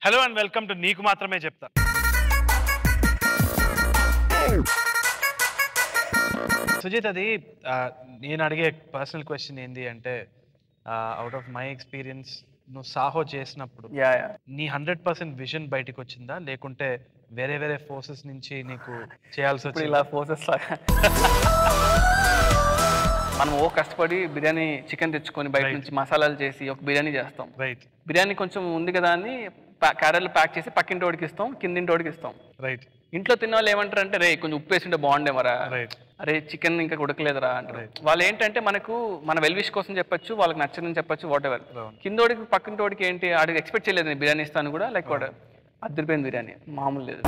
Hello and welcome to నీకు మాత్రమే చెప్తా సుజిత్ అది ఆ, నేను అడిగే పర్సనల్ క్వశ్చన్ ఏంటి అంటే అవుట్ ఆఫ్ మై ఎక్స్పీరియన్స్ నువ్వు సాహో చేసినప్పుడు యా యా నీ హండ్రెడ్ పర్సెంట్ విజన్ బయటకు వచ్చిందా లేకుంటే వేరే వేరే ఫోర్సెస్ నుంచి నీకు చేయాల్సి ఇప్పుడు వచ్చింది ఇలా ఫోర్సెస్ లాగా మనం ఓ కష్టపడి బిర్యానీ చికెన్ తెచ్చుకొని బయట Right. నుంచి మసాలాలు చేసి ఒక బిర్యానీ చేస్తాం రైట్ బిర్యానీ కొంచెం ఉంది కదా అని క్యారెట్లు ప్యాక్ చేసి పక్కింటి వాడికి ఇస్తాం కిందింటి వాడికి ఇస్తాం రైట్ ఇంట్లో తిన్న వాళ్ళు ఏమంటారు అంటే రే కొంచెం ఉప్పు వేసింటే బాగుండేమరా రైట్ అరే చికెన్ ఇంకా ఉడకలేదురా అంటారు వాళ్ళు ఏంటంటే మనకు మన వెల్విష్ కోసం చెప్పొచ్చు వాళ్ళకి నచ్చదని చెప్పొచ్చు వాట్ ఎవర్ అవును. కిందోడికి పక్కింటోడికి ఏంటి ఆడికి ఎక్స్పెక్ట్ చేయలేదు నేను బిర్యానీ ఇస్తాను కూడా లైక్ వాడు అద్దరిపోయింది బిర్యానీ మామూలు లేదు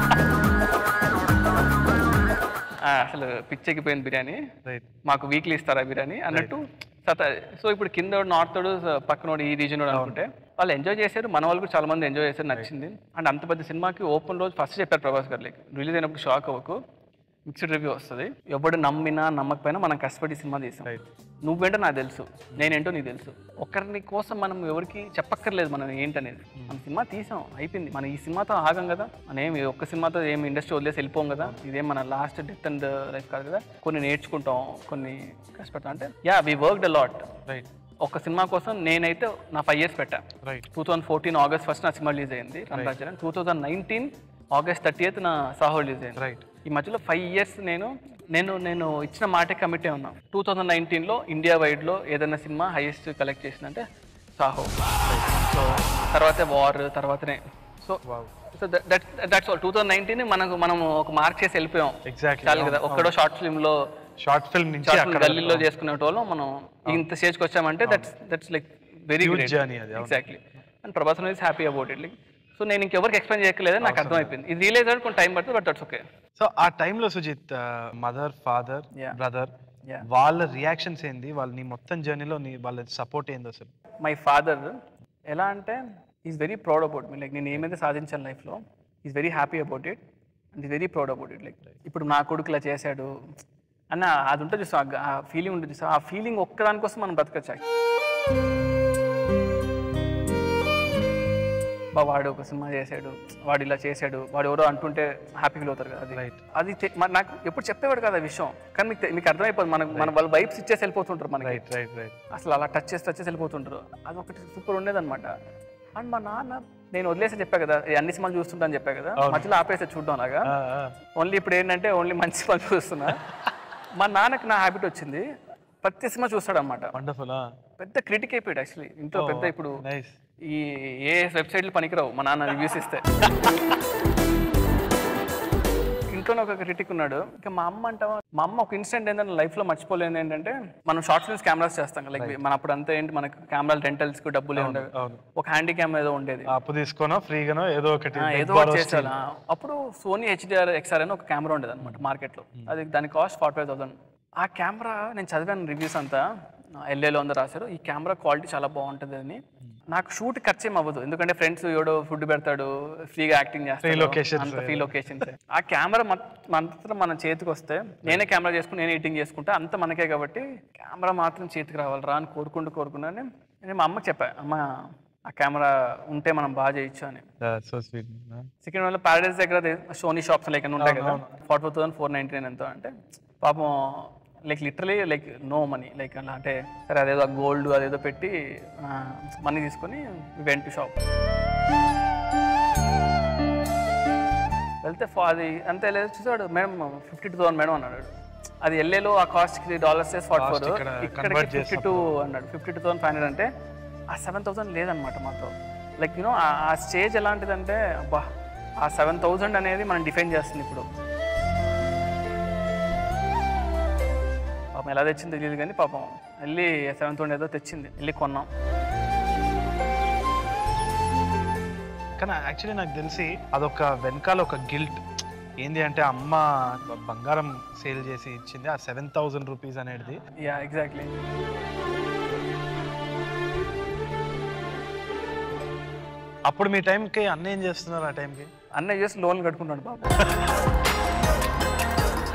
ఆ, అసలు పిచ్చెక్కిపోయింది బిర్యానీ రైట్ మాకు వీక్లీ ఇస్తారా బిర్యానీ అన్నట్టు సత సో ఇప్పుడు కింద నార్త్ పక్కనోడు ఈ రీజన్ అనుకుంటే వాళ్ళు ఎంజాయ్ చేశారు మన వాళ్ళు కూడా చాలా మంది ఎంజాయ్ చేశారు నచ్చింది అండ్ అంత పెద్ద సినిమాకి ఓపెన్ రోజు ఫస్ట్ చెప్పారు ప్రభాస్ గారు లైక్ రిలీజ్ అయినప్పుడు షాక్ అవ్వకు మిక్స్డ్ రివ్యూ వస్తుంది ఎవడు నమ్మినా నమ్మకపోయినా మనం కష్టపడి సినిమా తీసాం రైట్ నువ్వేంటో నాకు తెలుసు నేనేంటో నీకు తెలుసు ఒకరిని కోసం మనం ఎవరికి చెప్పక్కర్లేదు మనం ఏంటనేది మన సినిమా తీసాం అయిపోయింది మన ఈ సినిమాతో ఆగం కదా మనం ఏమి ఒక్క సినిమాతో ఏం ఇండస్ట్రీ వదిలేసి వెళ్ళిపోం కదా ఇదేం మన లాస్ట్ డెత్ అండ్ లైఫ్ కాదు కదా కొన్ని నేర్చుకుంటాం కొన్ని కష్టపడతాం అంటే yeah we work the lot right ఒక సినిమా కోసం నేనైతే నా ఫైవ్ ఇయర్స్ పెట్టా right two thousand fourteen August first నా సినిమా రిలీజ్ అయింది రంగాచరణ్ two thousand nineteen August thirty eighth నా సాహో రిలీజ్ అయింది రైట్ ఈ మధ్యలో ఫైవ్ ఇయర్స్ నేను నేను నేను ఇచ్చిన మాటే కమిట్ ఉన్నా టూ థౌజండ్ నైన్టీన్లో ఇండియా వైడ్లో ఏదైనా సినిమా హైయెస్ట్ కలెక్ట్ చేసిందంటే సాహో సో తర్వాతే వార్ తర్వాతనే so wow so that that's all two thousand nineteen మనకు మనం ఒక మార్క్ చేసి వెళ్ళిపోయాం ఎగ్జాక్ట్లీ చాలు కదా ఒక్కడో షార్ట్ ఫిల్మ్లో షార్ట్ ఫిల్మ్ నుంచి షార్ట్ ఫిల్మ్ అక్కడ గల్లీలో చేసుకునే వాళ్ళం మనం ఇంత స్టేజ్కి వచ్చామంటే that's that's like very Huge great journey అది, అవును. Exactly and Prabhas is happy about it like so నేను ఇంకెవరికి ఎక్స్ప్లెయిన్ చేయట్లేదని నాకు అర్థమైపోయింది ఇది రియలైజ్ అవ్వడానికి కొంచెం టైం పడుతుంది బట్ దట్స్ ఓకే సో ఆ టైంలో Sujeeth mother father Yeah. Brother Yeah. వాళ్ళ రియాక్షన్స్ ఏంది వాళ్ళ నీ మొత్తం జర్నీలో నీ వాళ్ళ సపోర్ట్ ఏంది అసలు మై ఫాదర్ ఎలా అంటే is very proud about me like నేను ఏమైతే సాధించాను లైఫ్లో is very happy about it and is very proud about it like ఇప్పుడు నా కొడుకు ఇలా చేశాడు అన్న అది ఉంటుంది చూసా ఆ ఫీలింగ్ ఉంటుంది చూసా ఆ ఫీలింగ్ ఒక్కదానికోసం మనం బ్రతకచ్చు బా వాడు ఒక సినిమా చేశాడు వాడు ఇలా చేశాడు వాడు ఎవరో అంటుంటే హ్యాపీ ఫీల్ అవుతారు కదా అది Right. అది తె- మరి నాకు ఎప్పుడు చెప్పేవాడు కదా ఆ విషయం కానీ మీకు తె- మీకు అర్థమైపోతుంది మనకు మన వాళ్ళ వైబ్స్ ఇచ్చేసి వెళ్ళిపోతుంటారు మనకి రైట్ రైట్ రైట్ అసలు అలా టచ్ చేసి టచ్ చేసి వెళ్ళిపోతుంటారు అది ఒకటి సూపర్ ఉండేదన్నమాట అండ్ మా నాన్న నేను వదిలేసి చెప్పా కదా ఈ అన్ని సినిమాలు చూస్తుంటా అని చెప్పా కదా మధ్యలో ఆపేసి చూడడం అలాగా ఓన్లీ ఇప్పుడు ఏంటంటే ఓన్లీ మంచి సినిమాలు చూస్తున్నా మా నాన్నకి నా హ్యాబిట్ వచ్చింది ప్రతి సినిమా చూస్తాడు అనమాట వండర్ఫుల్ పెద్ద క్రిటిక్ అయిపోయాడు యాక్చువల్లీ ఇంట్లో పెద్ద ఇప్పుడు నైస్ ఈ ఏ వెబ్సైట్లు పనికిరావు మా నాన్న రివ్యూస్ ఇస్తే ఇంట్లోనే ఒక క్రిటిక్ ఉన్నాడు ఇంకా మా అమ్మ అంటావా మా అమ్మ ఒక ఇన్సిడెంట్ ఏంటంటే లైఫ్ లో మర్చిపోలేని ఏంటంటే మనం షార్ట్ ఫిల్మ్స్ కెమెరాస్ చేస్తాం లైక్ మన అప్పుడు అంతా ఏంటి మనకి కెమెరాలు రెంటల్స్ కి డబ్బులే ఉండేవి అవును ఒక హ్యాండీ క్యామ్ ఏదో ఉండేది అప్పు తీసుకోనో ఫ్రీగానో ఏదో ఒకటి ఆ, ఏదో ఒకటి చేసేవాళ్ళం ఆ, అప్పుడు సోనీ హెచ్డిఆర్ ఎక్స్ఆర్ అని ఒక కెమెరా ఉండేది అనమాట మార్కెట్లో అది దాని కాస్ట్ ఫార్టీ ఫైవ్ థౌసండ్ ఆ కెమెరా నేను చదివాను రివ్యూస్ అంతా ఎల్ఏలో అందరూ రాశారు ఈ కెమెరా క్వాలిటీ చాలా బాగుంటుంది అని నాకు షూట్ ఖర్చు ఏం అవ్వదు ఎందుకంటే ఫ్రెండ్స్ ఎవడో ఫుడ్ పెడతాడు ఫ్రీగా యాక్టింగ్ చేస్తాడు locations. అంత ఫ్రీ లొకేషన్స్ ఆ కెమెరా మాత్రం మన చేతికి వస్తే నేనే కెమెరా చేసుకుని నేనే ఎడిటింగ్ చేసుకుంటా అంత మనకే కాబట్టి కెమెరా మాత్రం చేతికి రావాలిరా అని కోరుకుంటూ కోరుకున్నాను నేను మా అమ్మకి చెప్పా అమ్మ ఆ కెమెరా ఉంటే మనం బాగా చేయొచ్చు అని సో స్వీట్ సెకండ్ వల్ల ప్యారడైస్ దగ్గర సోనీ షాప్స్ లైక్ అన్ని ఉంటాయి కదా forty four thousand four ninety nine ఎంతో అంటే పాపం like literally like no money like అలా అంటే సరే అదేదో గోల్డ్ అదేదో పెట్టి మనీ తీసుకొని వెంట్ షాప్ వెళ్తే ఫా- అది అంతే లేదు చూసాడు madam fifty two thousand madam అన్నాడు అది ఎల్ఏలో ఆ కాస్ట్కి డాలర్స్ ఫార్టీ ఫోర్ ఇక్కడ ఇక్కడ convert ఫిఫ్టీ టూ అన్నాడు fifty two thousand five hundred అంటే ఆ సెవెన్ థౌసండ్ లేదనమాట మాతో లైక్ యూనో ఆ స్టేజ్ ఎలాంటిదంటే అబ్బా ఆ సెవెన్ థౌసండ్ అనేది మనం డిఫైన్ చేస్తుంది ఇప్పుడు పాపం ఎలా తెచ్చింది తెలియదు కానీ పాపం వెళ్ళి సెవెన్ థౌసండ్ ఏదో తెచ్చింది వెళ్ళి కొన్నాం కానీ యాక్చువల్లీ నాకు తెలిసి అదొక వెనకాల ఒక గిల్ట్ ఏంది అంటే అమ్మ బంగారం సేల్ చేసి ఇచ్చింది ఆ సెవెన్ థౌసండ్ రూపీస్ అనేది యా ఎగ్జాక్ట్లీ అప్పుడు మీ టైంకి అన్న ఏం చేస్తున్నారు ఆ టైంకి అన్నయ్య చేసి లోన్ కట్టుకుంటాడు పాపం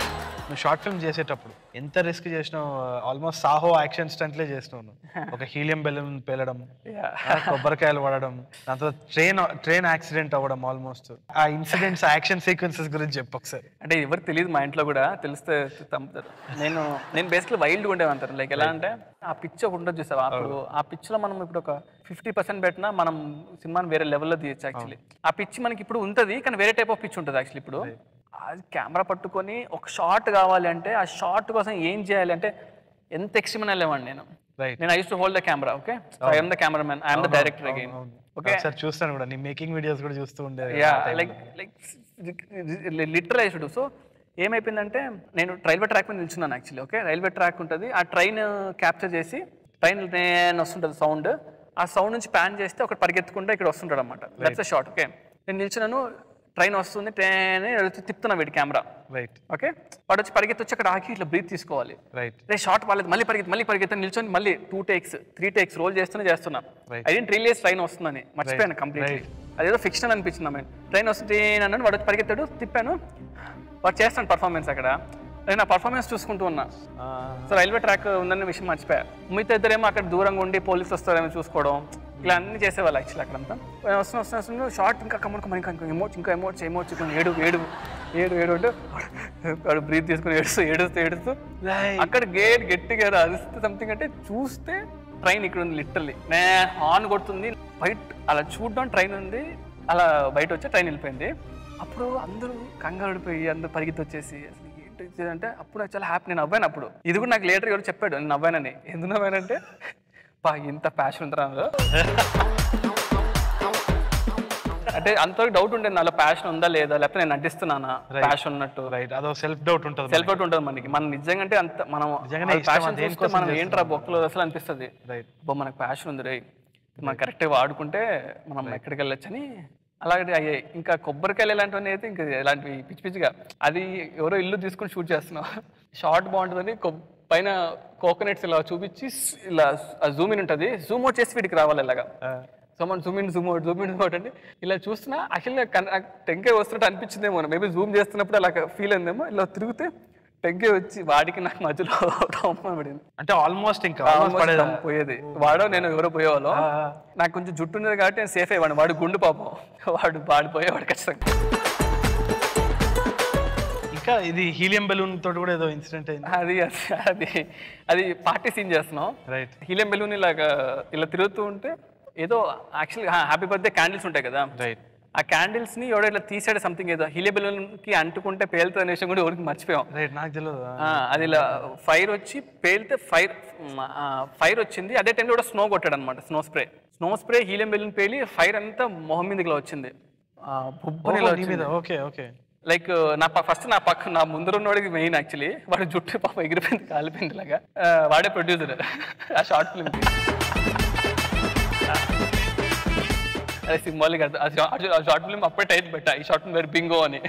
నువ్వు షార్ట్ ఫిల్మ్ చేసేటప్పుడు ఎంత రిస్క్ చేసినావు ఆల్మోస్ట్ సాహో యాక్షన్ స్టంట్లే చేసినావు నువ్వు ఒక హీలియం బెలూన్ పేలడం Yeah. ఆ, కొబ్బరికాయలు పడడం దాంతో ట్రైన్ ట్రైన్ యాక్సిడెంట్ అవ్వడం ఆల్మోస్ట్ ఆ ఇన్సిడెంట్స్ యాక్షన్ సీక్వెన్సెస్ గురించి చెప్పు ఒకసారి అంటే ఎవరు తెలియదు మా ఇంట్లో కూడా తెలిస్తే చంపుతారు నేను నేను బేసిక్లీ వైల్డ్గా ఉండేవంటారు లైక్ ఎలా అంటే ఆ పిచ్ ఒకటి ఉంటుంది చూసావా అప్పుడు ఆ పిచ్లో మనం ఇప్పుడు ఒక ఫిఫ్టీ పర్సెంట్ పెట్టినా మనం సినిమాని వేరే లెవెల్లో తీయచ్చు యాక్చువల్లీ ఆ పిచ్ మనకి ఇప్పుడు ఉంటుంది కానీ వేరే టైప్ ఆఫ్ పిచ్ ఉంటుంది యాక్చువల్లీ ఇప్పుడు అది కెమెరా పట్టుకొని ఒక షార్ట్ కావాలి అంటే ఆ షార్ట్ కోసం ఏం చేయాలి అంటే ఎంత ఎక్స్ట్రీమ్ వెళ్ళేవాడిని నేను రైట్ నేను I to hold the camera okay I'm the cameraman I'm the director again okay ఒకసారి చూస్తాను కూడా నీ మేకింగ్ వీడియోస్ కూడా చూస్తూ ఉండేది యా లైక్ లైక్ లిటరల్ ఐసుడు సో ఏమైపోయిందంటే నేను రైల్వే ట్రాక్ మీద నిల్చున్నాను యాక్చువల్లీ ఓకే రైల్వే ట్రాక్ ఉంటుంది ఆ ట్రైన్ క్యాప్చర్ చేసి ట్రైన్ నేను వస్తుంటుంది సౌండ్ ఆ సౌండ్ నుంచి ప్యాన్ చేస్తే ఒకటి పరిగెత్తుకుంటే ఇక్కడ వస్తుంటాడు అనమాట దట్స్ షార్ట్ ఓకే నేను నిల్చున్నాను ట్రైన్ వస్తుంది ట్రైన్ తిప్పుతున్నా వీడి కెమెరా రైట్ ఓకే వాడు వచ్చి పరిగెత్తి వచ్చి అక్కడ ఆగి ఇట్లా బ్రీత్ తీసుకోవాలి రైట్ రే షార్ట్ బాగాలేదు మళ్ళీ పరిగెత్తి మళ్ళీ పరిగెత్తి నిల్చొని మళ్ళీ two takes three takes roll చేస్తూనే చేస్తున్నా Right. I didn't realise train వస్తుందని మర్చిపోయాను కంప్లీట్లీ అదేదో ఫిక్షన్ అనిపించింది అమ్మాయి ట్రైన్ వస్తుంది అన్నాడు వాడు వచ్చి పరిగెత్తాడు తిప్పాను వాడు చేస్తాను పర్ఫార్మెన్స్ అక్కడ నేను ఆ పర్ఫార్మెన్స్ చూసుకుంటూ ఉన్నా సో రైల్వే ట్రాక్ ఉందన్న విషయం మర్చిపోయా మిగతా ఇద్దరేమో అక్కడ దూరంగా ఉండి పోలీసు వస్తారేమో చూసుకోవడం ఇలా అన్ని చేసేవాళ్ళు యాక్చువల్లీ అక్కడంతా వస్తున్నా వస్తున్నా వస్తున్నా షార్ట్ ఇంకా కమ్మని కమ్మని ఇంకా ఎమోట్ ఇంకా ఎమోట్స్ ఎమోట్స్ ఇంకా ఏడు ఏడు ఏడు ఏడు అంటే వాడు బ్రీత్ తీసుకుని ఏడుస్తూ ఏడుస్తూ ఏడుస్తూ అక్కడ గేట్ గట్టిగా అరిస్తే సంథింగ్ అంటే చూస్తే ట్రైన్ ఇక్కడ ఉంది లిటరల్లీ నే హార్న్ కొడుతుంది బయట అలా చూడడం ట్రైన్ ఉంది అలా బయట వచ్చి ట్రైన్ వెళ్ళిపోయింది అప్పుడు అందరూ కంగారు పడిపోయి అందరూ పరిగెత్తి వచ్చేసి అసలు ఏంటి ఇది అంటే అప్పుడు నాకు చాలా హ్యాపీ నేను నవ్వాను అప్పుడు ఇది కూడా నాకు లేటర్ ఎవరు చెప్పాడు నేను నవ్వానని ఎందుకు నవ్వానంటే బా ఇంత ప్యాషన్ ఉందిరా అందులో అంటే అంతవరకు డౌట్ ఉండేది నాలో ప్యాషన్ ఉందా లేదా లేకపోతే నేను నటిస్తున్నానా ప్యాషన్ ఉన్నట్టు రైట్ అదో సెల్ఫ్ డౌట్ ఉంటుంది సెల్ఫ్ అవుట్ ఉంటుంది మనకి మనం నిజంగా అంటే అంత మనం నిజంగానే ఇష్టమా? ప్యాషన్ చూస్తే దేనికోసం మనం ఏంట్రా బొక్కలు అసలు అనిపిస్తుంది రైట్ బో మనకు ప్యాషన్ ఉంది రే మనం కరెక్ట్గా వాడుకుంటే మనం ఎక్కడికి వెళ్ళొచ్చని అలాగే అయ్యాయి ఇంకా కొబ్బరికాయలు ఇలాంటివన్నీ అయితే ఇంకా ఇలాంటివి పిచ్చి పిచ్చిగా అది ఎవరో ఇల్లు తీసుకుని షూట్ చేస్తున్నాం షార్ట్ బాగుంటుందని కొబ్- పైన కోకోనట్స్ ఇలా చూపించి స్- ఇలా జూమ్ ఇన్ ఉంటుంది జూమ్ అవుట్ చేసి వీడికి రావాలి ఇలాగా సో మనం zoom in zoom out zoom in zoom out అంటే ఇలా చూస్తున్నా యాక్చువల్గా టెంకాయ వస్తున్నట్టు అనిపించిందేమో మేబీ జూమ్ చేస్తున్నప్పుడు అలా ఫీల్ అయిందేమో ఇలా తిరిగితే టెంకాయ వచ్చి వాడికి నాకు మధ్యలో అవమానం పడింది అంటే ఆల్మోస్ట్ ఇంకా Almost almost పడేదా దమ్ పోయేది వాడో నేను ఎవరో పోయేవాళ్ళం నాకు కొంచెం జుట్టు ఉన్నది కాబట్టి నేను సేఫ్ అయ్యేవాడు వాడు గుండు పాపం వాడు వాడు పోయేవాడు ఖచ్చితంగా ఇంకా ఇది హీలియం బెలూన్ తోటి కూడా ఏదో ఇన్సిడెంట్ అయింది అది అది అది అది పార్టీ సీన్ చేస్తున్నాం రైట్ హీలియం బెలూన్ ఇలాగా ఇలా తిరుగుతూ ఉంటే ఏదో యాక్చువల్లీ హ్యాపీ బర్త్డే క్యాండిల్స్ ఉంటాయి కదా రైట్ ఆ క్యాండిల్స్ ని ఎవడో ఇట్లా తీసాడు సంథింగ్ ఏదో హీలియం బెలూన్ కి అంటుకుంటే పేలుతుంది అనే విషయం కూడా ఎవరికి మర్చిపోయాం రైట్ నాకు తెలియదు ఆ, అది ఇలా ఫైర్ వచ్చి పేలితే ఫైర్ ఫైర్ వచ్చింది అదే టైంలో కూడా స్నో కొట్టాడు అనమాట snow spray snow spray helium balloon పేలి ఫైర్ అంతా మొహం మీదకి ఇలా వచ్చింది ఆ, బుబ్బని ఇలా నీ వచ్చింది. మీద ఓకే ఓకే లైక్ నా ఫస్ట్ నా పక్క నా ముందర ఉన్నవాడికి మెయిన్ యాక్చువల్లీ వాడి జుట్టు పాప ఎగిరిపోయింది కాలిపోయింది ఇలాగా ఆ, వాడే ప్రొడ్యూసర్ ఆ షార్ట్ ఫిల్మ్ అదే సింబాలిక్ ఆ షార్ట్ ఫిల్మ్ అప్పుడే టైప్ పెట్టా ఈ షార్ట్ ఫిల్మ్ వేరు బింగో అని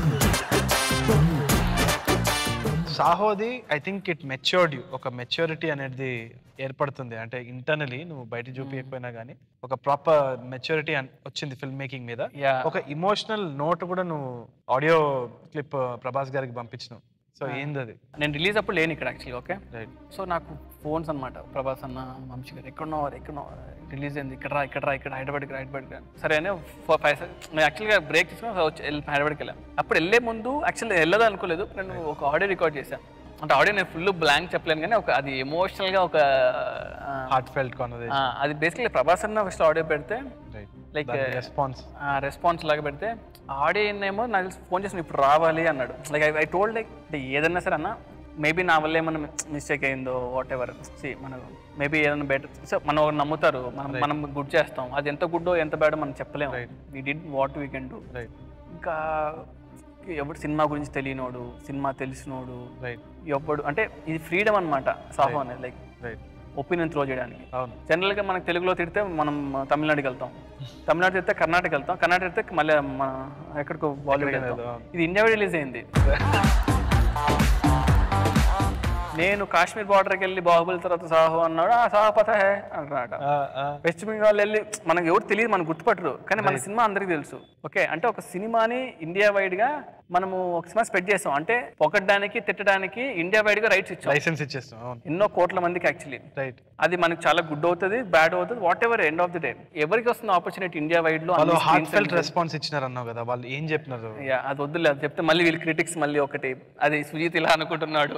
సాహోది I think it matured you ఒక మెచ్యూరిటీ అనేది ఏర్పడుతుంది అంటే ఇంటర్నలీ నువ్వు బయట చూపించకపోయినా కానీ ఒక ప్రాపర్ మెచ్యూరిటీ వచ్చింది ఫిల్మ్ మేకింగ్ మీద Yeah. ఒక ఇమోషనల్ నోట్ కూడా నువ్వు ఆడియో క్లిప్ ప్రభాస్ గారికి పంపించినావు సో ఏంది అది నేను రిలీజ్ అప్పుడు లేను ఇక్కడ యాక్చువల్లీ ఓకే రైట్ సో నాకు ఫోన్స్ అన్నమాట ప్రభాస్ అన్న వంశీ గారు ఎక్కడున్నావు ఎక్కడున్నావు రిలీజ్ అయింది ఇక్కడ రా ఇక్కడ రా ఇక్కడ హైదరాబాద్కి రా హైదరాబాద్కి రా సరే అని ఫోర్ ఫైవ్ నేను యాక్చువల్గా బ్రేక్ తీసుకుని వచ్చి వెళ్ళి హైదరాబాద్కి వెళ్ళాను అప్పుడు వెళ్ళే ముందు యాక్చువల్లీ వెళ్ళదు అనుకోలేదు నేను ఒక ఆడియో రికార్డ్ చేశాను అంటే ఆడియో నేను ఫుల్ బ్లాంక్ చెప్పలేను కానీ ఒక అది ఎమోషనల్గా ఒక ఆ, హార్ట్ ఫెల్ట్ ఆ, కాన్వర్జేషన్ అది బేసిక్లీ ప్రభాస్ అన్న ఫస్ట్ ఆడియో పెడితే రైట్ లైక్ రెస్పాన్స్ రెస్పాన్స్ లాగా పెడితే ఆడియో ఏమో నాకు ఫోన్ చేసి ఇప్పుడు రావాలి అన్నాడు లైక్ ఐ టోల్డ్ లైక్ ఏదన్నా సరే అన్న మేబీ నా వల్ల ఏమన్నా మిస్టేక్ అయిందో వాట్ ఎవర్ సి మనం మేబీ ఏదైనా బెటర్ సో మనం ఒకరు నమ్ముతారు మనం మనం గుడ్ చేస్తాం అది ఎంత గుడ్డో ఎంత బ్యాడో మనం చెప్పలేము Right. We did what we can do right ఇంకా ఎవడు సినిమా గురించి తెలియనోడు సినిమా తెలిసినోడు రైట్ ఎవడు అంటే ఇది ఫ్రీడమ్ అనమాట సాహో అనేది లైక్ రైట్ ఒపీనియన్ త్రో చేయడానికి అవును జనరల్గా మనకు తెలుగులో తిడితే మనం తమిళనాడుకి వెళ్తాం తమిళనాడు తిడితే కర్ణాటక వెళ్తాం కర్ణాటక తిడితే మళ్ళీ మన ఎక్కడికో బాలీవుడ్ ఎక్కడికైనా వెళ్తాం వెళ్దాం. ఇది ఇండియా రిలీజ్ అయింది నేను కాశ్మీర్ బార్డర్కి వెళ్ళి బాహుబలి తర్వాత సాహో అన్నాడు ఆ సాహో పత హే అంటున్నాడు వెస్ట్ బెంగాల్ వెళ్ళి మనకు ఎవరు తెలియదు మనకు గుర్తుపట్టరు కానీ మన సినిమా అందరికీ తెలుసు ఓకే అంటే ఒక సినిమాని ఇండియా వైడ్ గా మనము ఒక సినిమా స్ప్రెడ్ చేస్తాం అంటే పొగడ్డానికి తిట్టడానికి ఇండియా వైడ్ గా రైట్స్ ఇచ్చాం లైసెన్స్ ఇచ్చేస్తాం అవును ఎన్నో కోట్ల మందికి యాక్చువల్లీ రైట్ అది మనకు చాలా గుడ్ అవుతుంది బ్యాడ్ అవుతుంది whatever end of the day ఎవరికి వస్తుంది ఆపర్చునిటీ ఇండియా వైడ్ లో వాళ్ళు అన్ని హార్ట్ screens ఫెల్ట్ రెస్పాన్స్ ఇచ్చినారు అన్నావు కదా వాళ్ళు ఏం చెప్పినారు యా అది వద్దులే అది చెప్తే మళ్ళీ వీళ్ళు క్రిటిక్స్ మళ్ళీ ఒకటి అది సుజీత్ ఇలా అనుకుంటున్నాడు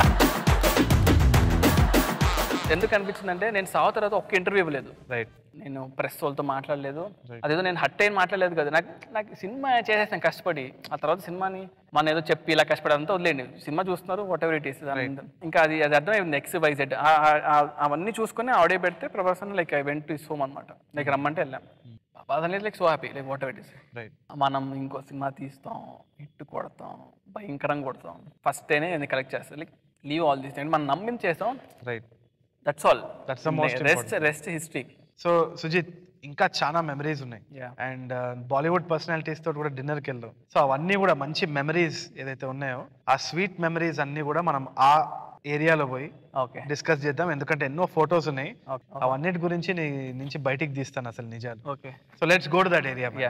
ఎందుకు అనిపించిందంటే నేను సావు తర్వాత ఒక్క ఇంటర్వ్యూ ఇవ్వలేదు రైట్ నేను ప్రెస్ వాళ్ళతో మాట్లాడలేదు అదేదో నేను హట్ అయిన మాట్లాడలేదు కదా నాకు నాకు సినిమా చేసేసాను కష్టపడి ఆ తర్వాత సినిమాని మన ఏదో చెప్పి ఇలా కష్టపడి అంతా వదిలేండి సినిమా చూస్తున్నారు వాట్ ఎవర్ ఇట్ ఈస్ ఇంకా అది అది అర్థమైంది ఎక్స్ వై జెడ్ అవన్నీ చూసుకొని ఆడియో పెడితే Prabhas like I went to home అనమాట లైక్ రమ్మంటే వెళ్ళాం బాధ like so happy like whatever it is right మనం ఇంకో సినిమా తీస్తాం హిట్ కొడతాం భయంకరంగా కొడతాం ఫస్ట్ డేనే నేను కలెక్ట్ చేస్తాం లైక్ లీవ్ ఆల్ దీస్ మనం నమ్మింది చేస్తాం right that's all That's the most rest rest history so Sujeeth ఇంకా చాలా మెమరీస్ ఉన్నాయి Yeah. అండ్ బాలీవుడ్ పర్సనాలిటీస్ తోటి కూడా డిన్నర్కి వెళ్దాం సో అవన్నీ కూడా మంచి మెమరీస్ ఏదైతే ఉన్నాయో ఆ స్వీట్ మెమరీస్ అన్నీ కూడా మనం ఆ ఏరియాలో పోయి ఓకే డిస్కస్ చేద్దాం ఎందుకంటే ఎన్నో ఫొటోస్ ఉన్నాయి ఓకే అవన్నిటి గురించి నీ నుంచి బయటికి తీస్తాను అసలు నిజాలు okay so let's go to that area yeah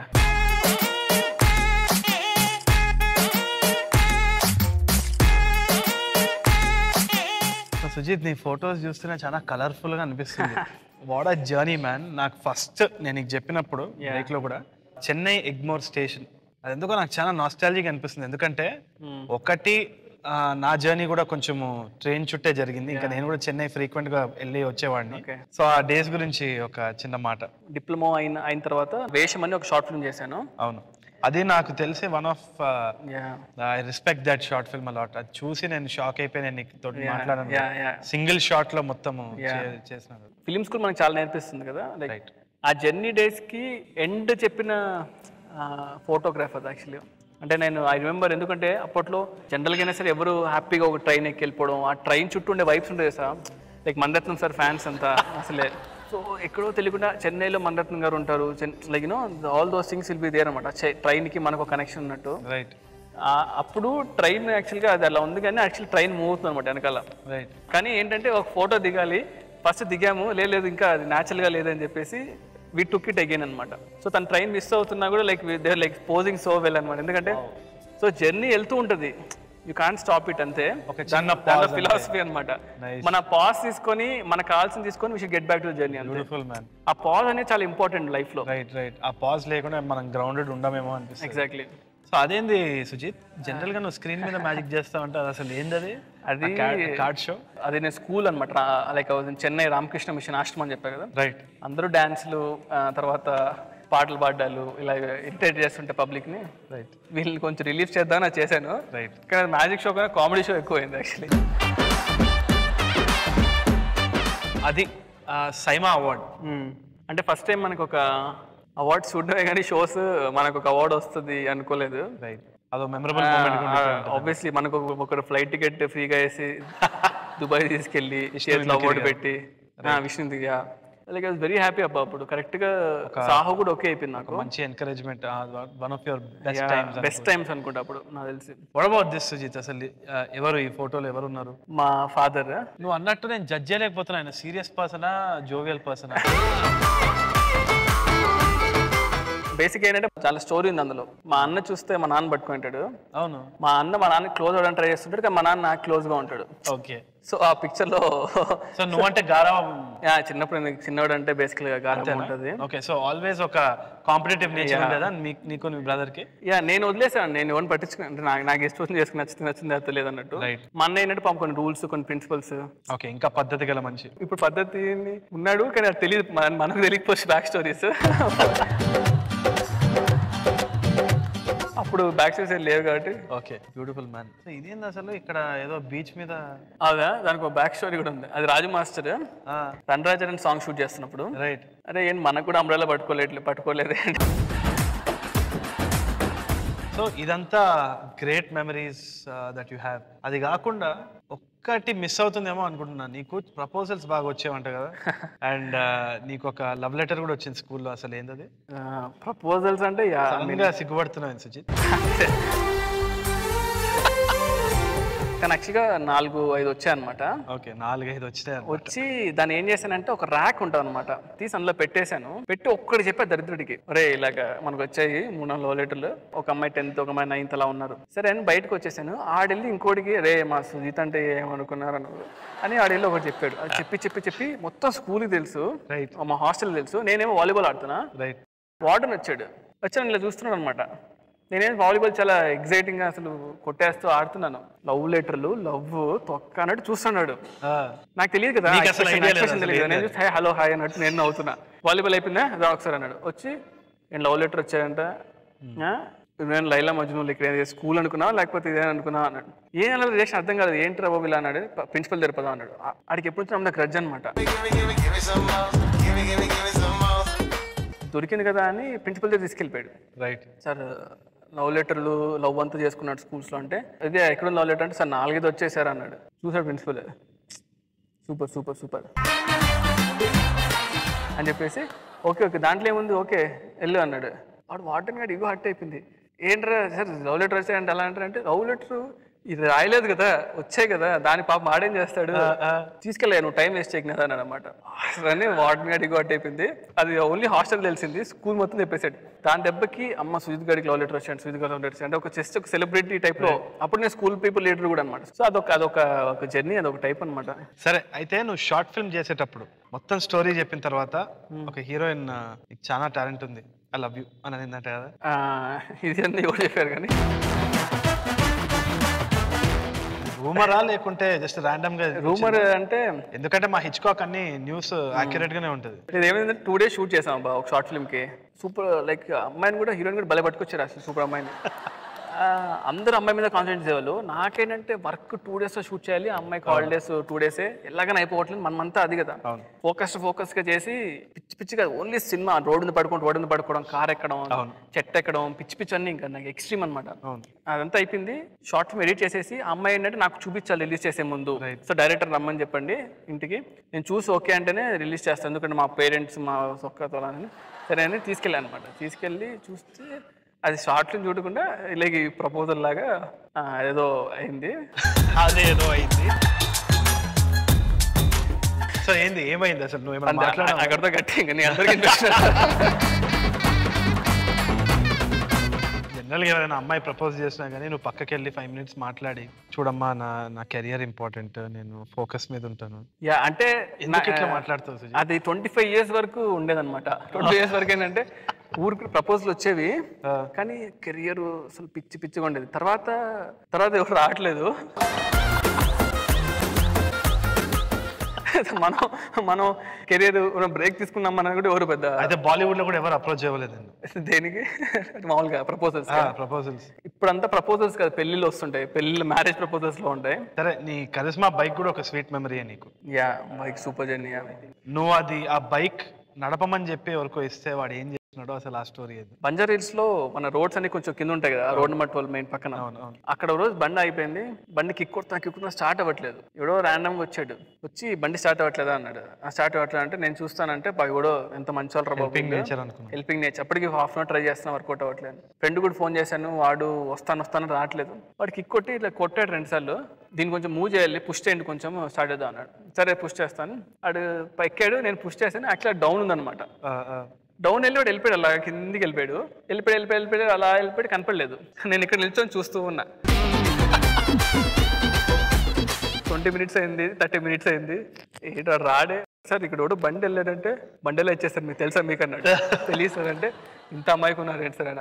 Sujeeth నీ ఫొటోస్ చూస్తేనే చాలా కలర్ఫుల్ గా అనిపిస్తుంది వాట్ అ జర్నీ మ్యాన్ నాకు ఫస్ట్ నేను నీకు చెప్పినప్పుడు బ్రేక్ లో కూడా చెన్నై ఎగ్మోర్ స్టేషన్ అది ఎందుకో నాకు చాలా నాస్టాలజిక్ అనిపిస్తుంది ఎందుకంటే ఒకటి ఆ, నా జర్నీ కూడా కొంచెము ట్రైన్ చుట్టే జరిగింది ఇంకా నేను కూడా చెన్నై ఫ్రీక్వెంట్ గా వెళ్ళి వచ్చేవాడిని Okay. సో ఆ డేస్ గురించి ఒక చిన్న మాట డిప్లొమా అయిన అయిన తర్వాత వేషం అని ఒక షార్ట్ ఫిల్మ్ చేశాను అవును అది నాకు తెలిసి one of yeah I respect that short film a lot అది చూసి నేను షాక్ అయిపోయి నేను నీతో మాట్లాడాను యా యా సింగిల్ షాట్ లో మొత్తము చే- చేసినాను ఫిలిం స్కూల్ మనకు చాలా నేర్పిస్తుంది కదా లైక్ Right. ఆ జర్నీ డేస్కి ఎండ్ చెప్పిన ఫోటోగ్రాఫ్ అది యాక్చువల్లీ అంటే నేను ఐ రిమెంబర్ ఎందుకంటే అప్పట్లో జనరల్గానే సరే ఎవరు హ్యాపీగా ఒక ట్రైన్ ఎక్కి వెళ్ళిపోవడం ఆ ట్రైన్ చుట్టూ ఉండే వైబ్స్ ఉంటాయి sir like Mani Ratnam sir fans అంతా అసలే సో ఎక్కడో తెలియకుండా చెన్నైలో మణరత్నం గారు ఉంటారు like you know all those things will be there అనమాట ట్రైన్కి మనకు ఒక కనెక్షన్ ఉన్నట్టు రైట్ ఆ, అప్పుడు ట్రైన్ యాక్చువల్గా అది అలా ఉంది కానీ యాక్చువల్లీ ట్రైన్ మూవ్ అవుతుంది అనమాట వెనకాల రైట్ కానీ ఏంటంటే ఒక ఫోటో దిగాలి ఫస్ట్ దిగాము "లే- లేదు ఇంకా అది న్యాచురల్గా లేదని చెప్పేసి వీ టుక్ ఇట్ అగైన్ అనమాట సో తన ట్రైన్ మిస్ అవుతున్నా కూడా like there like posing so well అనమాట ఎందుకంటే సో జర్నీ వెళ్తూ ఉంటుంది యూ కాన్ స్టాప్ ఇట్ అంతే ఒక చిన్న దాంట్లో pause ఫిలాసఫీ అనమాట Nice. మన పాస్ తీసుకొని మనకు కావాల్సింది తీసుకొని we should get back to journey అంతే బ్యూటిఫుల్ మ్యాన్ ఆ పాజ్ అనేది చాలా ఇంపార్టెంట్ లైఫ్ లో రైట్ రైట్ ఆ పాజ్ లేకుండా మనం గ్రౌండెడ్ ఉండమేమో అనిపిస్తుంది ఎగ్జాక్ట్లీ సో అదేంది సుజిత్ జనరల్ గా నువ్వు స్క్రీన్ మీద మ్యాజిక్ చేస్తావంటే అది అసలు ఏంది అది అది కార్డ్ షో అది నేను స్కూల్ అనమాట లైక్ చెన్నై రామకృష్ణ మిషన్ ఆశ్రమం అని చెప్పా కదా రైట్ అందరూ డ్యాన్స్లు తర్వాత పాటలు పాడాలు ఇలా ఇరిటేట్ చేస్తుంటే పబ్లిక్ని రైట్ వీళ్ళని కొంచెం రిలీఫ్ చేద్దాం అని చేశాను రైట్ కానీ మ్యాజిక్ షో కన్నా కామెడీ షో ఎక్కువైంది యాక్చువల్లీ అది సైమా అవార్డ్ అంటే ఫస్ట్ టైం మనకు ఒక అవార్డ్స్ చూడడమే కానీ షోస్ మనకు ఒక అవార్డు వస్తుంది అనుకోలేదు రైట్ అదో మెమరబుల్ మూమెంట్ ఆబ్వియస్లీ మనకు ఒక- ఒక ఫ్లైట్ టికెట్ ఫ్రీగా వేసి దుబాయ్ తీసుకెళ్ళి చేతిలో అవార్డు పెట్టి Vishnu like I very happy అబ్బా అప్పుడు కరెక్ట్ గా సాహో కూడా ఓకే అయిపోయింది నాకు మంచి encouragement one of your best times best times అనుకుంటా అప్పుడు నాకు తెలిసి వాట్ అబౌట్ దిస్ సుజిత్ అసలు ఆ, ఎవరు ఈ ఫోటోలో ఎవరు ఉన్నారు మా ఫాదర్ నువ్వు అన్నట్టు నేను జడ్జ్ చేయలేకపోతున్నా ఆయన serious persona jovial persona basic ఏంటంటే చాలా స్టోరీ ఉంది అందులో మా అన్న చూస్తే మా నాన్న పట్టుకుంటాడు అవును మా అన్న మా నాన్న క్లోజ్ అవ్వడానికి ట్రై చేస్తుంటాడు కానీ మా నాన్న నాకు క్లోజ్ గా ఉంటాడు ఓకే సో ఆ పిక్చర్ లో సో నువ్వంటే గారావం యా, చిన్నప్పుడు నేను చిన్నవాడు అంటే బేసికల్ గా గారం ఉంటుంది ఓకే సో ఆల్వేస్ ఒక కాంపిటేటివ్ నేచర్ ఉండేదా మీకు నీకు నీ బ్రదర్ కి యా నేను వదిలేసాను నేను ఎవరిని పట్టించుకుని అంటే నాకు నాకు ఇష్టం వచ్చింది చేసుకుని నచ్చింది నచ్చింది అయితే లేదన్నట్టు Right. మా అన్న ఏంటంటే పాపం కొన్ని రూల్స్ కొన్ని ప్రిన్సిపల్స్ ఓకే ఇంకా పద్ధతి గల మనిషి ఇప్పుడు పద్ధతి ఉన్నాడు కానీ అది తెలియదు మన- మనకు తెలియకపోవచ్చు బ్యాక్ స్టోరీస్ అప్పుడు బ్యాక్ స్టోరీస్ లేవు కాబట్టి ఓకే బ్యూటిఫుల్ మ్యాన్ సో ఇదేంది అసలు ఇక్కడ ఏదో బీచ్ మీద అవుదా దానికి ఒక బ్యాక్ స్టోరీ కూడా ఉంది అది రాజు మాస్టర్ రణరాజన్ సాంగ్ షూట్ చేస్తున్నప్పుడు రైట్ అరే ఏంటి మనకు కూడా అంబ్రెల్లా పట్టుకోలేదు పట్టుకోలేదే సో ఇదంతా great memories that you have అది కాకుండా ఒక్కటి మిస్ అవుతుందేమో అనుకుంటున్నా నీకు ప్రపోజల్స్ బాగా వచ్చేవంట కదా అండ్ నీకు ఒక లవ్ లెటర్ కూడా వచ్చింది స్కూల్లో అసలు ఏంటది ప్రపోజల్స్ అంటే యా సడన్ గా సిగ్గుపడుతున్నావు సుజిత్ కానీ యాక్చువల్గా నాలుగు ఐదు వచ్చాయన్నమాట ఓకే నాలుగైదు వచ్చినాయి వచ్చి దాన్ని ఏం చేశానంటే ఒక ర్యాక్ ఉంటుంది అనమాట తీసి అందులో పెట్టేశాను పెట్టి ఒక్కడు చెప్పా దరిద్రుడికి ఒరే ఇలాగ మనకు వచ్చాయి మూడు నాలుగు లీటర్లు ఒక అమ్మాయి టెన్త్ ఒక అమ్మాయి నైన్త్ అలా ఉన్నారు సరే అని బయటకు వచ్చేసాను ఆడెళ్ళి ఇంకోటికి రే మా సుజిత్ అంటే ఏమనుకున్నారు అన్నారు అని ఆడెళ్ళి ఒకటి చెప్పాడు అది చెప్పి చెప్పి చెప్పి మొత్తం స్కూల్కి తెలుసు Right. మా హాస్టల్ తెలుసు నేనేమో వాలీబాల్ ఆడుతున్నా రైట్ వార్డెన్ వచ్చాడు వచ్చాను ఇలా చూస్తున్నాడు అనమాట నేనేం వాలీబాల్ చాలా ఎగ్జైటింగ్ గా అసలు కొట్టేస్తూ ఆడుతున్నాను లవ్ లెటర్లు లవ్ తొక్క అన్నట్టు చూస్తున్నాడు నాకు తెలియదు కదా నీకు అసలు expression- idea లేదు expression అసలు తెలియదు ఏం నేను చూసి హలో హాయ్ అన్నట్టు నేను నవ్వుతున్నా వాలీబాల్ అయిపోయిందా రా ఒకసారి అన్నాడు వచ్చి నేను లవ్ లెటర్ వచ్చాడంట ఆ? నేను లైలా మజ్నూలు ఇక్కడ స్కూల్ అనుకున్నా లేకపోతే ఇదే అనుకున్నా అన్నాడు ఏం అలా రిలేషన్ అర్థం కాలేదు ఏంటి రా బాబు ఇలా అన్నాడు ప్రిన్సిపల్ తిరుపతి అన్నాడు ఆ- ఆడికి ఎప్పుడు వచ్చినా నాకు రజ్ అనమాట దొరికింది కదా అని ప్రిన్సిపల్ దగ్గర తీసుకెళ్ళిపోయాడు రైట్ సార్ లవ్ లెటర్లు లవ్ అంతా చేసుకున్నాడు స్కూల్స్లో అంటే అదే ఎక్కడ లవ్ లెటర్ అంటే సార్ నాలుగైదు వచ్చేసారు అన్నాడు చూసాడు ప్రిన్సిపల్ సూపర్ సూపర్ సూపర్ అని చెప్పేసి ఓకే ఓకే దాంట్లో ఏముంది ఓకే వెళ్ళు అన్నాడు వాడు వాటర్ గాడు ఇగో హట్ అయిపోయింది ఏంట్రా సార్ లవ్ లెటర్ వచ్చాయంటే అలా అంటారంటే లవ్ లెటర్ ఇది రాయలేదు కదా వచ్చాయి కదా దాని పాప ఆడేం చేస్తాడు తీసుకెళ్ళా నువ్వు టైం వేస్ట్ చేయకు కదా అన్నాడు అనమాట అని వాటర్ గాడి ఇగో హట్ అయిపోయింది అది ఓన్లీ హాస్టల్ తెలిసింది స్కూల్ మొత్తం చెప్పేసాడు దాని దెబ్బకి అమ్మ సుజిత్ గారికి లవ్ లెటర్ వచ్చాడు సుజిత్ గారు లవ్ లెటర్ అంటే ఒక జస్ట్ ఒక సెలబ్రిటీ టైప్ లో అప్పుడు నేను స్కూల్ పీపుల్ లీడర్ కూడా అనమాట సో అదొక అదొక ఒక జర్నీ అదొక టైప్ అనమాట సరే అయితే నువ్వు షార్ట్ ఫిల్మ్ చేసేటప్పుడు మొత్తం స్టోరీ చెప్పిన తర్వాత ఒక హీరోయిన్ నీకు చాలా టాలెంట్ ఉంది ఐ లవ్ యూ అని అనిందంట కదా ఇది అన్నీ ఎవరు చెప్పారు కానీ రూమరా లేకుంటే జస్ట్ ర్యాండమ్ గా రూమర్ అంటే ఎందుకంటే మా హిచ్కాక్ అన్ని న్యూస్ యాక్యురేట్ గానే ఉంటది ఇది ఏమైందంటే టూ డేస్ షూట్ చేసాం అబ్బా ఒక షార్ట్ ఫిల్మ్ కి సూపర్ లైక్ అమ్మాయిని కూడా హీరోయిన్ కూడా భలే పట్టుకొచ్చారు అసలు సూపర్ అమ్మాయిని ఆ, అందరూ అమ్మాయి మీద కాన్సన్ట్రేట్ చేసేవాళ్ళు నాకేంటంటే వర్క్ టూ డేస్ షూట్ చేయాలి అమ్మాయికి హాలిడేస్ టూ డేసే ఎలాగైనా అయిపోవట్లేదు మనమంతా అది కదా అవును. ఫోకస్ ఫోకస్ గా చేసి పిచ్చి పిచ్చిగా ఓన్లీ సినిమా రోడ్డు మీద పడుకోవడం రోడ్డు మీద పడుకోవడం కార్ ఎక్కడం అవును. చెట్టు ఎక్కడం పిచ్చి పిచ్చి అన్ని ఇంకా నాకు ఎక్స్ట్రీమ్ అనమాట అవును అదంతా అయిపోయింది షార్ట్ ఫిల్మ్ ఎడిట్ చేసేసి ఆ అమ్మాయి ఏంటంటే నాకు చూపించాలి రిలీజ్ చేసే ముందు Right. సో డైరెక్టర్ రమ్మని చెప్పండి ఇంటికి నేను చూసి ఓకే అంటేనే రిలీజ్ చేస్తాను ఎందుకంటే మా పేరెంట్స్ మా సొక్క తోలని సరే అని తీసుకెళ్ళాను అనమాట తీసుకెళ్ళి చూస్తే అది షార్ట్ ఫిల్మ్ చూడకుండా ఇలాగ ప్రపోజల్ లాగా ఆ, ఏదో అయింది అదే ఏదో అయింది సో ఏంది ఏమైంది అసలు నువ్వు ఏమైనా మాట్లాడా అక్కడితో గట్టి ఇంకా నీ అందరికీ ఇంట్రెస్ట్ జనరల్గా ఎవరైనా అమ్మాయి ప్రపోజ్ చేసినా కానీ నువ్వు పక్కకి వెళ్ళి ఫైవ్ మినిట్స్ మాట్లాడి చూడమ్మా నా నా కెరియర్ ఇంపార్టెంట్ నేను ఫోకస్ మీద ఉంటాను యా అంటే ఎందుకు ఇట్లా మాట్లాడుతావు సుజీ అది ట్వంటీ ఫైవ్ ఇయర్స్ వరకు ఉండేదన్నమాట ట్వంటీ ఇయర్స్ వరకు ఏంటంటే ఊరికి ప్రపోజల్ వచ్చేవి కానీ కెరియర్ అసలు పిచ్చి పిచ్చిగా ఉండేది తర్వాత తర్వాత ఎవరు రావట్లేదు మనం మనం కెరియర్ బ్రేక్ తీసుకున్నాం మనం కూడా ఎవరు పెద్ద అయితే బాలీవుడ్ లో కూడా ఎవరు అప్రోచ్ అవ్వలేదండి దేనికి మామూలుగా ప్రపోజల్స్ ప్రపోజల్స్ ఇప్పుడంతా ప్రపోజల్స్ కదా పెళ్ళిళ్ళు వస్తుంటాయి పెళ్ళిళ్ళు మ్యారేజ్ ప్రపోజల్స్ లో ఉంటాయి సరే నీ కరిస్మా బైక్ కూడా ఒక స్వీట్ మెమరీ నీకు యా బైక్ సూపర్ జర్నీ నువ్వు అది ఆ బైక్ నడపమని చెప్పి ఎవరికో ఇస్తే వాడు ఏం చేస్తున్నాడో అసలు ఆ స్టోరీ ఏది బంజారా హిల్స్ లో మన రోడ్స్ అన్ని కొంచెం కింద ఉంటాయి కదా రోడ్ నెంబర్ ట్వెల్వ్ మెయిన్ పక్కన అవును అవును అక్కడ ఓ రోజు బండి అయిపోయింది బండి కిక్ కొడుతున్నా కిక్ కొడుతున్నా స్టార్ట్ అవ్వట్లేదు ఎవడో ర్యాండమ్ గా వచ్చాడు వచ్చి బండి స్టార్ట్ అవ్వట్లేదా అన్నాడు ఆ స్టార్ట్ అవ్వట్లేదు అంటే నేను చూస్తానంటే బా ఎవడో ఎంత మంచి వాళ్ళు రా బాబు పింక్ నేచర్ అనుకున్నాను హెల్పింగ్ నేచర్ అప్పటికి హాఫ్ అన్ అవర్ ట్రై చేస్తున్నా వర్కౌట్ అవ్వట్లేదు ఫ్రెండ్ కూడా ఫోన్ చేశాను వాడు వస్తాను వస్తాను రావట్లేదు వాడు కిక్ కొట్టి ఇట్లా కొట్టాడు రెండు సార్లు దీన్ని కొంచెం మూవ్ చేయాలి పుష్ చేయండి కొంచెం స్టార్ట్ చేద్దాం అన్నాడు సరే పుష్ చేస్తాను వాడు ఎక్కాడు నేను పుష్ చేశాను యాక్చువల్ డౌన్ ఉందన్నమాట ఆ, ఆ. డౌన్ వెళ్ళి వాడు వెళ్ళిపోయాడు అలా కిందికి వెళ్ళిపోయాడు వెళ్ళిపోయాడు వెళ్ళిపోయాడు వెళ్ళిపోయాడు అలా వెళ్ళిపోయాడు కనపడలేదు నేను ఇక్కడ నిల్చొని చూస్తూ ఉన్నా ట్వంటీ మినిట్స్ అయింది థర్టీ మినిట్స్ అయింది ఏంటో రాడే సార్ ఇక్కడ ఒకడు బండి వెళ్ళాడంటే బండిలో ఇచ్చేస్తారు మీకు తెలుసా మీకు అన్నాడు తెలియదు సార్ అంటే ఇంత అమ్మాయికి ఉన్నారు ఏంటి సార్ ఆయన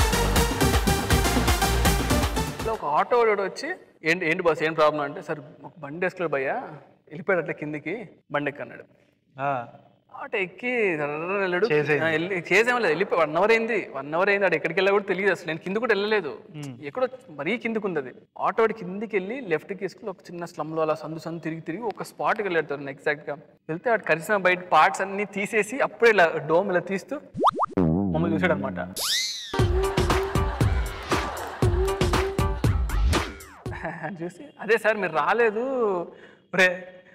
ఇట్లా ఒక ఆటో వాడు వచ్చి ఏంటి ఏంటి బాస్ ఏం ప్రాబ్లం అంటే సార్ ఒక బండి వేసుకోలేదు భయ్యా వెళ్ళిపోయాడు అట్లా కిందికి బండి ఎక్కన్నాడు ఆ, ఆట ఎక్కి రర్రన వెళ్ళాడు చేసేయండి. ఆ, వెళ్ళి చేసేమలేదు వెళ్ళిపోయి వన్ అవర్ అయింది వన్ అవర్ అయింది ఆడు ఎక్కడికి వెళ్ళా కూడా తెలియదు అసలు నేను కింద కూడా వెళ్ళలేదు ఎక్కడో మరీ కిందకు ఉంది అది ఆటో వాడి కిందికి వెళ్ళి లెఫ్ట్కి తీసుకుని ఒక చిన్న slum లో అలా సందు సందు తిరిగి తిరిగి ఒక స్పాట్కి వెళ్ళాడు ఎగ్జాక్ట్ గా వెళ్తే ఆడు కరిసిన బయట పార్ట్స్ అన్ని తీసేసి అప్పుడే ఇలా డోమ్ ఇలా తీస్తూ మమ్మల్ని చూసాడు అనమాట చూసి అదే సార్ మీరు రాలేదు రే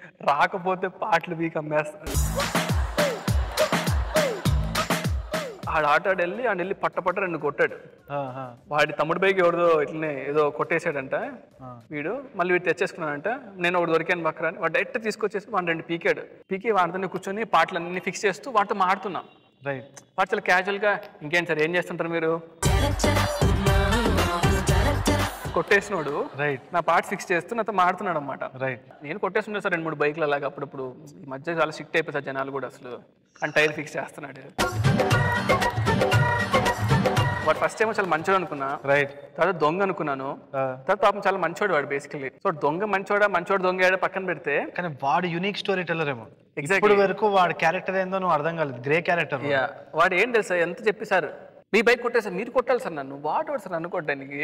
రాకపోతే పాటలు వీక్ అమ్మేస్తారు ఆడు ఆట ఆడి వెళ్ళి ఆడు వెళ్ళి పట్ట పట్ట రెండు కొట్టాడు ఆహా. వాడి తమ్ముడి బైక్ ఎవరిదో ఇట్లనే ఏదో కొట్టేశాడంట వీడు మళ్ళీ వీడు తెచ్చేసుకున్నాడంట నేను ఒకటి దొరికాను పక్కన వాడు డైరెక్ట్ తీసుకొచ్చేసి వాడు రెండు పీకాడు పీకి వాడితో కూర్చొని పాటలన్నీ ఫిక్స్ చేస్తూ వాటితో మాడుతున్నా రైట్ వాడు చాలా క్యాజువల్గా ఇంకేం సార్ ఏం చేస్తుంటారు మీరు కొట్టేసినోడు రైట్ నా పాట ఫిక్స్ చేస్తూ నాతో మాడుతున్నాడు అనమాట రైట్ నేను కొట్టేస్తుండే సార్ రెండు మూడు బైక్లు అలాగా అప్పుడప్పుడు ఈ మధ్య చాలా స్ట్రిక్ట్ అయిపోయి సార్ జనాలు కూడా అసలు అని టైర్ ఫిక్స్ చేస్తున్నాడు వాడు ఫస్ట్ టైం చాలా మంచోడు అనుకున్నా రైట్ తర్వాత దొంగ అనుకున్నాను తర్వాత పాపం చాలా మంచోడు వాడు బేసికలీ సో దొంగ మంచోడా మంచోడు దొంగ ఏడా పక్కన పెడితే కానీ వాడు యూనిక్ స్టోరీ టెల్లర్ ఏమో Exactly. ఇప్పుడు వరకు వాడి క్యారెక్టర్ ఏందో నువ్వు అర్థం కాలేదు గ్రే క్యారెక్టర్ యా వాడు ఏం తెలుసా ఎంత చెప్పి సార్ మీ బైక్ కొట్టేసారు మీరు కొట్టాలి సార్ నన్ను వాడు వాడు సార్ నన్ను కొట్టడానికి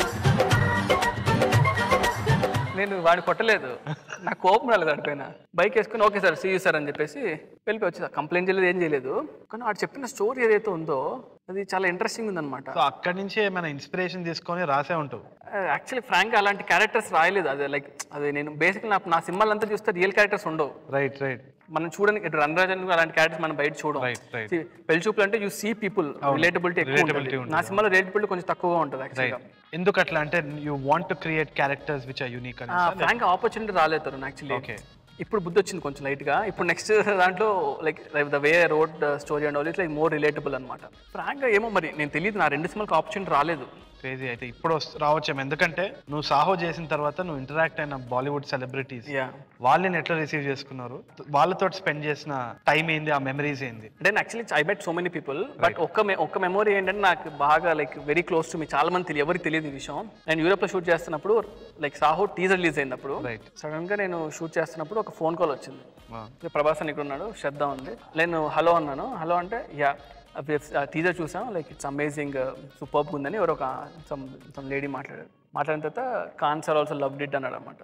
నేను వాడిని కొట్టలేదు నాకు కోపం రాలేదు వాడిపైన బైక్ వేసుకుని ఓకే సార్ సీ సార్ అని చెప్పేసి వెళ్ళిపోయి వచ్చి కంప్లైంట్ చేయలేదు ఏం చేయలేదు కానీ వాడు చెప్పిన స్టోరీ ఏదైతే ఉందో అది చాలా ఇంట్రెస్టింగ్ ఉందన్నమాట సో అక్కడి నుంచి ఏమైనా ఇన్స్పిరేషన్ తీసుకొని రాసే ఉంటావు యాక్చువల్లీ ఫ్రాంక్ అలాంటి క్యారెక్టర్స్ రాయలేదు అదే లైక్ అదే నేను బేసిక్గా నా నా సినిమాలంతా చూస్తే రియల్ క్యారెక్టర్స్ ఉండవు రైట్ రైట్ మనం చూడని ఇటు రణరాజన్ అలాంటి క్యారెక్టర్స్ మనం బయట చూడం Right, right. See, పెళ్లి చూపులు అంటే యూ సీ పీపుల్ రిలేటబిలిటీ ఎక్కువ Relatability ఉంటుంది నా సినిమాలో రిలేటబిలిటీ కొంచెం తక్కువగా ఉంటుంది యాక్చువల్గా ఎందుకు అట్లా అంటే you want to create characters which are unique అని ఫ్రాంక్ ఆపర్చునిటీ రాలేదు తరుణ్ యాక్చువల్లీ ఓకే ఇప్పుడు బుద్ధి వచ్చింది కొంచెం లైట్ గా ఇప్పుడు నెక్స్ట్ దాంట్లో like the way road story and all it's like more relatable అనమాట ఫ్రాంక్ గా ఏమో మరి నేను తెలియదు నా రెండు సినిమాలకు ఆపర్చునిటీ రాలేదు క్రేజీ అయితే ఇప్పుడు వస్తు- రావచ్చేమో ఎందుకంటే నువ్వు సాహో చేసిన తర్వాత నువ్వు ఇంటరాక్ట్ అయిన బాలీవుడ్ సెలబ్రిటీస్ యా వాళ్ళని ఎట్లా రిసీవ్ చేసుకున్నారు వాళ్ళతో స్పెండ్ చేసిన టైం ఏంది ఆ మెమరీస్ ఏంది అంటే actually I bet so many people but ఒక్క me- ఒక్క మెమొరీ ఏంటంటే నాకు బాగా like very close to me చాలా మంది తెలియదు ఎవరికి తెలియదు ఈ విషయం నేను యూరోప్లో షూట్ చేస్తున్నప్పుడు లైక్ సాహో టీజర్ రిలీజ్ అయినప్పుడు రైట్ సడన్ గా నేను షూట్ చేస్తున్నప్పుడు ఒక ఫోన్ కాల్ వచ్చింది ఇక ప్రభాస్ అని ఇక్కడ ఉన్నాడు శ్రద్ధ ఉంది నేను హలో అన్నాను హలో అంటే యా టీజర్ చూసాం లైక్ ఇట్స్ అమేజింగ్ సూపర్బ్ ఉందని ఎవరో ఒక సమ్ సమ్ లేడీ మాట్లాడారు మాట్లాడిన తర్వాత Khan sir also loved it అన్నాడు అనమాట